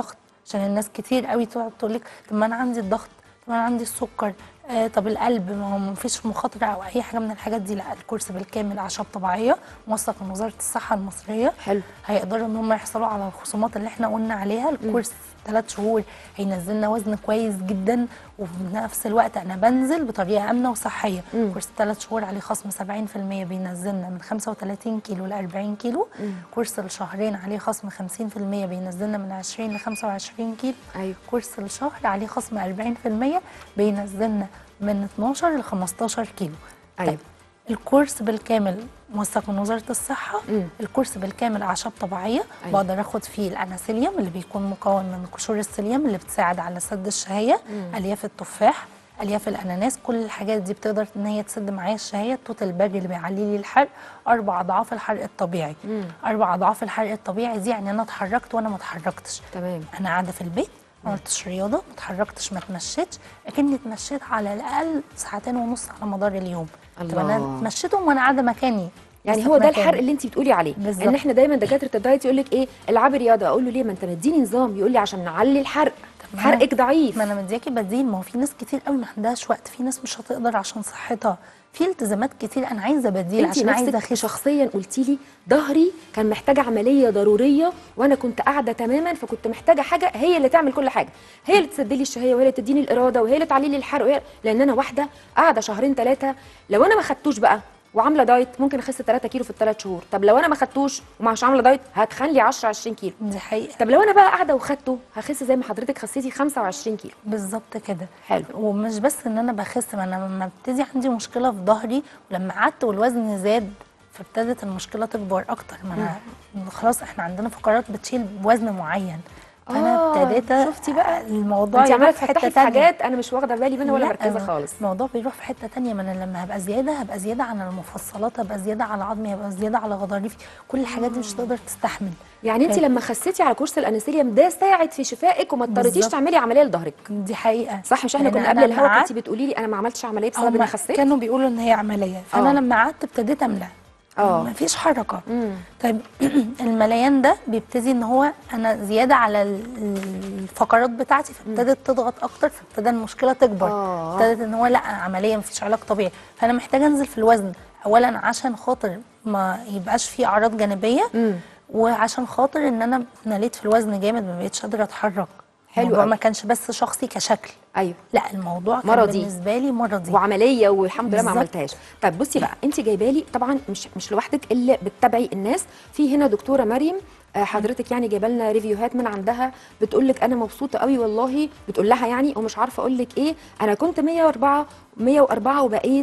عشان الناس كتير قوي تقعد تقول لك طب ما انا عندي الضغط طب انا عندي السكر آه طب القلب ما هو مفيش مخاطره او اي حاجه من الحاجات دي لا الكورس بالكامل اعشاب طبيعيه موثق من وزاره الصحه المصريه حلو هيقدروا ان هم يحصلوا على الخصومات اللي احنا قلنا عليها الكورس ثلاث شهور هينزلنا وزن كويس جدا وفي نفس الوقت انا بنزل بطريقه امنه وصحيه مم. كورس ثلاث شهور عليه خصم 70% بينزلنا من 35 كيلو ل 40 كيلو كورس الشهرين عليه خصم 50% بينزلنا من 20 ل 25 كيلو ايوه كورس الشهر عليه خصم 40% بينزلنا من 12 ل 15 كيلو ايوه طيب الكورس بالكامل موثق من وزاره الصحه مم. الكورس بالكامل اعشاب طبيعيه أيوة. بقدر اخد فيه الاناسيليوم اللي بيكون مكون من قشور السيليوم اللي بتساعد على سد الشهيه الياف التفاح الياف الاناناس كل الحاجات دي بتقدر ان هي تسد معايا الشهيه التوت البري اللي بيعلي لي الحرق اربع اضعاف الحرق الطبيعي مم. اربع اضعاف الحرق الطبيعي دي يعني انا اتحركت وانا ما اتحركتش تمام انا قاعده في البيت ما عملتش رياضه ما اتحركتش ما اتمشيتش اكني اتمشيت على الاقل ساعتين ونص على مدار اليوم طب انا الله. اتمشيتهم وانا قاعده مكاني يعني لسه هو في ده مكاني. الحرق اللي انت بتقولي عليه بالظبط. ان احنا دايما دكاتره الدايت يقول لك ايه العبي رياضه اقول له ليه ما انت مديني نظام يقول لي عشان نعلي الحرق ما حرقك ضعيف ما انا مدياكي بديل ما هو في ناس كتير قوي ما عندهاش وقت في ناس مش هتقدر عشان صحتها في التزامات كتير انا عايزه بديل انت عشان عايزه نفسك اخس شخصيا قلتي لي ظهري كان محتاج عمليه ضروريه وانا كنت قاعده تماما فكنت محتاجه حاجه هي اللي تعمل كل حاجه هي اللي تسد لي الشهيه وهي اللي تديني الاراده وهي اللي تعلي لي الحرق وهي لان انا واحده قاعده شهرين ثلاثه لو انا ما خدتوش بقى وعامله دايت ممكن اخس 3 كيلو في الثلاث شهور طب لو انا ما خدتوش ومش عامله دايت هتخن لي 10 20 كيلو دي حقيقه طب لو انا بقى قاعده وخدته هخس زي ما حضرتك خسيتي 25 كيلو بالظبط كده حلو. ومش بس ان انا بخس ما انا لما ابتدي عندي مشكله في ظهري ولما قعدت والوزن زاد فابتدت المشكله تكبر اكتر ما انا خلاص احنا عندنا فقرات بتشيل بوزن معين فانا آه، ابتديت شفتي بقى؟ الموضوع انت عماله يروح في حته تفتحي في تانية حاجات انا مش واخده بالي منها ولا لا، مركزه خالص الموضوع بيروح في حته تانية ما انا لما هبقى زياده هبقى زياده عن المفصلات هبقى زياده على عظمي هبقى زياده على غضاريفي كل الحاجات دي مش هتقدر تستحمل يعني انت ف- لما خسيتي على كورس الانسيليوم ده ساعد في شفائك وما اضطريتيش بالظبط. تعملي عمليه لظهرك دي حقيقه صح مش احنا لأن كنا أنا قبل لما الهوا قعدت- كنت بتقولي لي انا ما عملتش عمليه بسبب هم اني خسيت كانوا بيقولوا ان هي عمليه فانا آه. لما قعدت ابتديت املى آه. مفيش حركه مم. طيب المليان ده بيبتدي ان هو انا زياده على ال- الفقرات بتاعتي فابتدت تضغط اكتر فابتدى المشكله تكبر آه. ابتدت ان هو لا عمليه مفيش علاج طبيعي فانا محتاجه انزل في الوزن اولا عشان خاطر ما يبقاش في اعراض جانبيه مم. وعشان خاطر ان انا نليت في الوزن جامد ما بقتش قادره اتحرك حلو الموضوع أوي. ما كانش بس شخصي كشكل ايوه لا الموضوع كان مرضي. بالنسبه لي مرضي وعمليه والحمد لله ما بالظبط. عملتهاش طب بصي بقى انت جايبه لي طبعا مش مش لوحدك اللي بتتابعي الناس في هنا دكتوره مريم آه، حضرتك يعني جايبه لنا ريفيوهات من عندها بتقول لك انا مبسوطه قوي والله بتقول لها يعني ومش عارفه اقول لك ايه انا كنت 104 104 وبقيت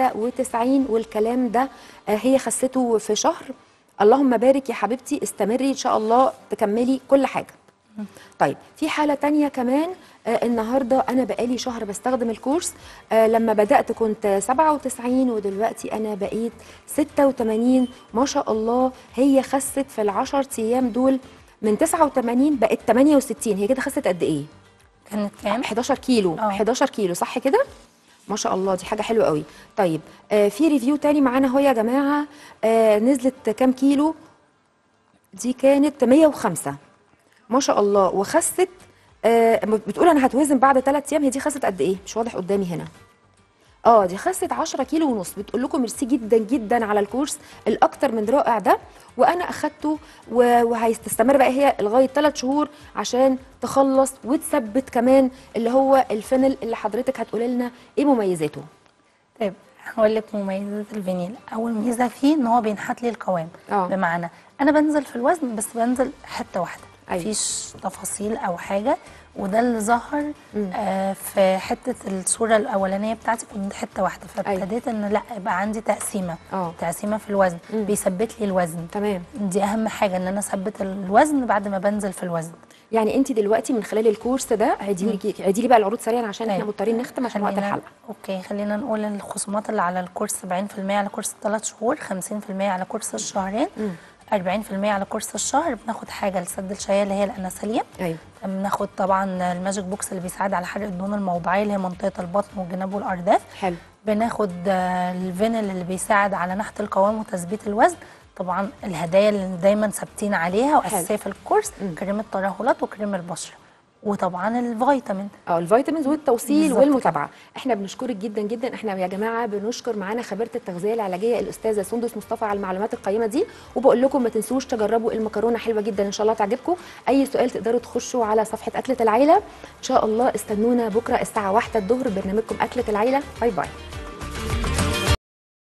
93 والكلام ده آه، هي خسته في شهر اللهم بارك يا حبيبتي استمري ان شاء الله تكملي كل حاجه طيب في حالة تانية كمان آه النهاردة أنا بقالي شهر بستخدم الكورس آه لما بدأت كنت 97 ودلوقتي أنا بقيت 86 ما شاء الله هي خست في العشر أيام دول من 89 بقت 68 هي كده خست قد إيه؟ كانت كام 11 كيلو آه. 11 كيلو صح كده ما شاء الله دي حاجه حلوه قوي طيب آه في ريفيو تاني معانا اهو يا جماعه آه نزلت كام كيلو دي كانت 105 ما شاء الله وخست آه بتقول انا هتوزن بعد ثلاث ايام هي دي خست قد ايه مش واضح قدامي هنا اه دي خست 10 كيلو ونص بتقول لكم ميرسي جدا جدا على الكورس الاكتر من رائع ده وانا اخدته و- وهتستمر بقى هي لغايه 3 شهور عشان تخلص وتثبت كمان اللي هو الفينل اللي حضرتك هتقولي لنا ايه مميزاته طيب هقول لك مميزات الفانيلا اول ميزه فيه ان هو بينحت لي القوام آه. بمعنى انا بنزل في الوزن بس بنزل حته واحده أيوة. مفيش تفاصيل او حاجه وده اللي ظهر آه في حته الصوره الاولانيه بتاعتي كنت حته واحده فابتديت ان لا يبقى عندي تقسيمه آه. تقسيمه في الوزن بيثبت لي الوزن تمام دي اهم حاجه ان انا اثبت الوزن بعد ما بنزل في الوزن يعني انت دلوقتي من خلال الكورس ده عيدي لي عيدي لي بقى العروض سريعا عشان احنا طيب. مضطرين نختم عشان وقت خلينا- الحلقه اوكي خلينا نقول الخصومات اللي على الكورس 70% على كورس الثلاث شهور 50% على كورس الشهرين 40% على كورس الشهر بناخد حاجه لسد الشهيه اللي هي الاناسيليا ايوه بناخد طبعا الماجيك بوكس اللي بيساعد على حرق الدهون الموضعيه اللي هي منطقه البطن والجناب والارداف حلو بناخد آه، الفينل اللي بيساعد على نحت القوام وتثبيت الوزن طبعا الهدايا اللي دايما ثابتين عليها واساسيه في الكورس كريم الترهلات وكريم البشره وطبعا الفيتامين اه الفيتامينز والتوصيل بالظبط والمتابعه احنا بنشكرك جدا جدا احنا يا جماعه بنشكر معانا خبيره التغذيه العلاجيه الاستاذه سندس مصطفى على المعلومات القيمه دي وبقول لكم ما تنسوش تجربوا المكرونه حلوه جدا ان شاء الله تعجبكم اي سؤال تقدروا تخشوا على صفحه اكله العيله ان شاء الله استنونا بكره الساعه 1 الظهر برنامجكم اكله العيله باي باي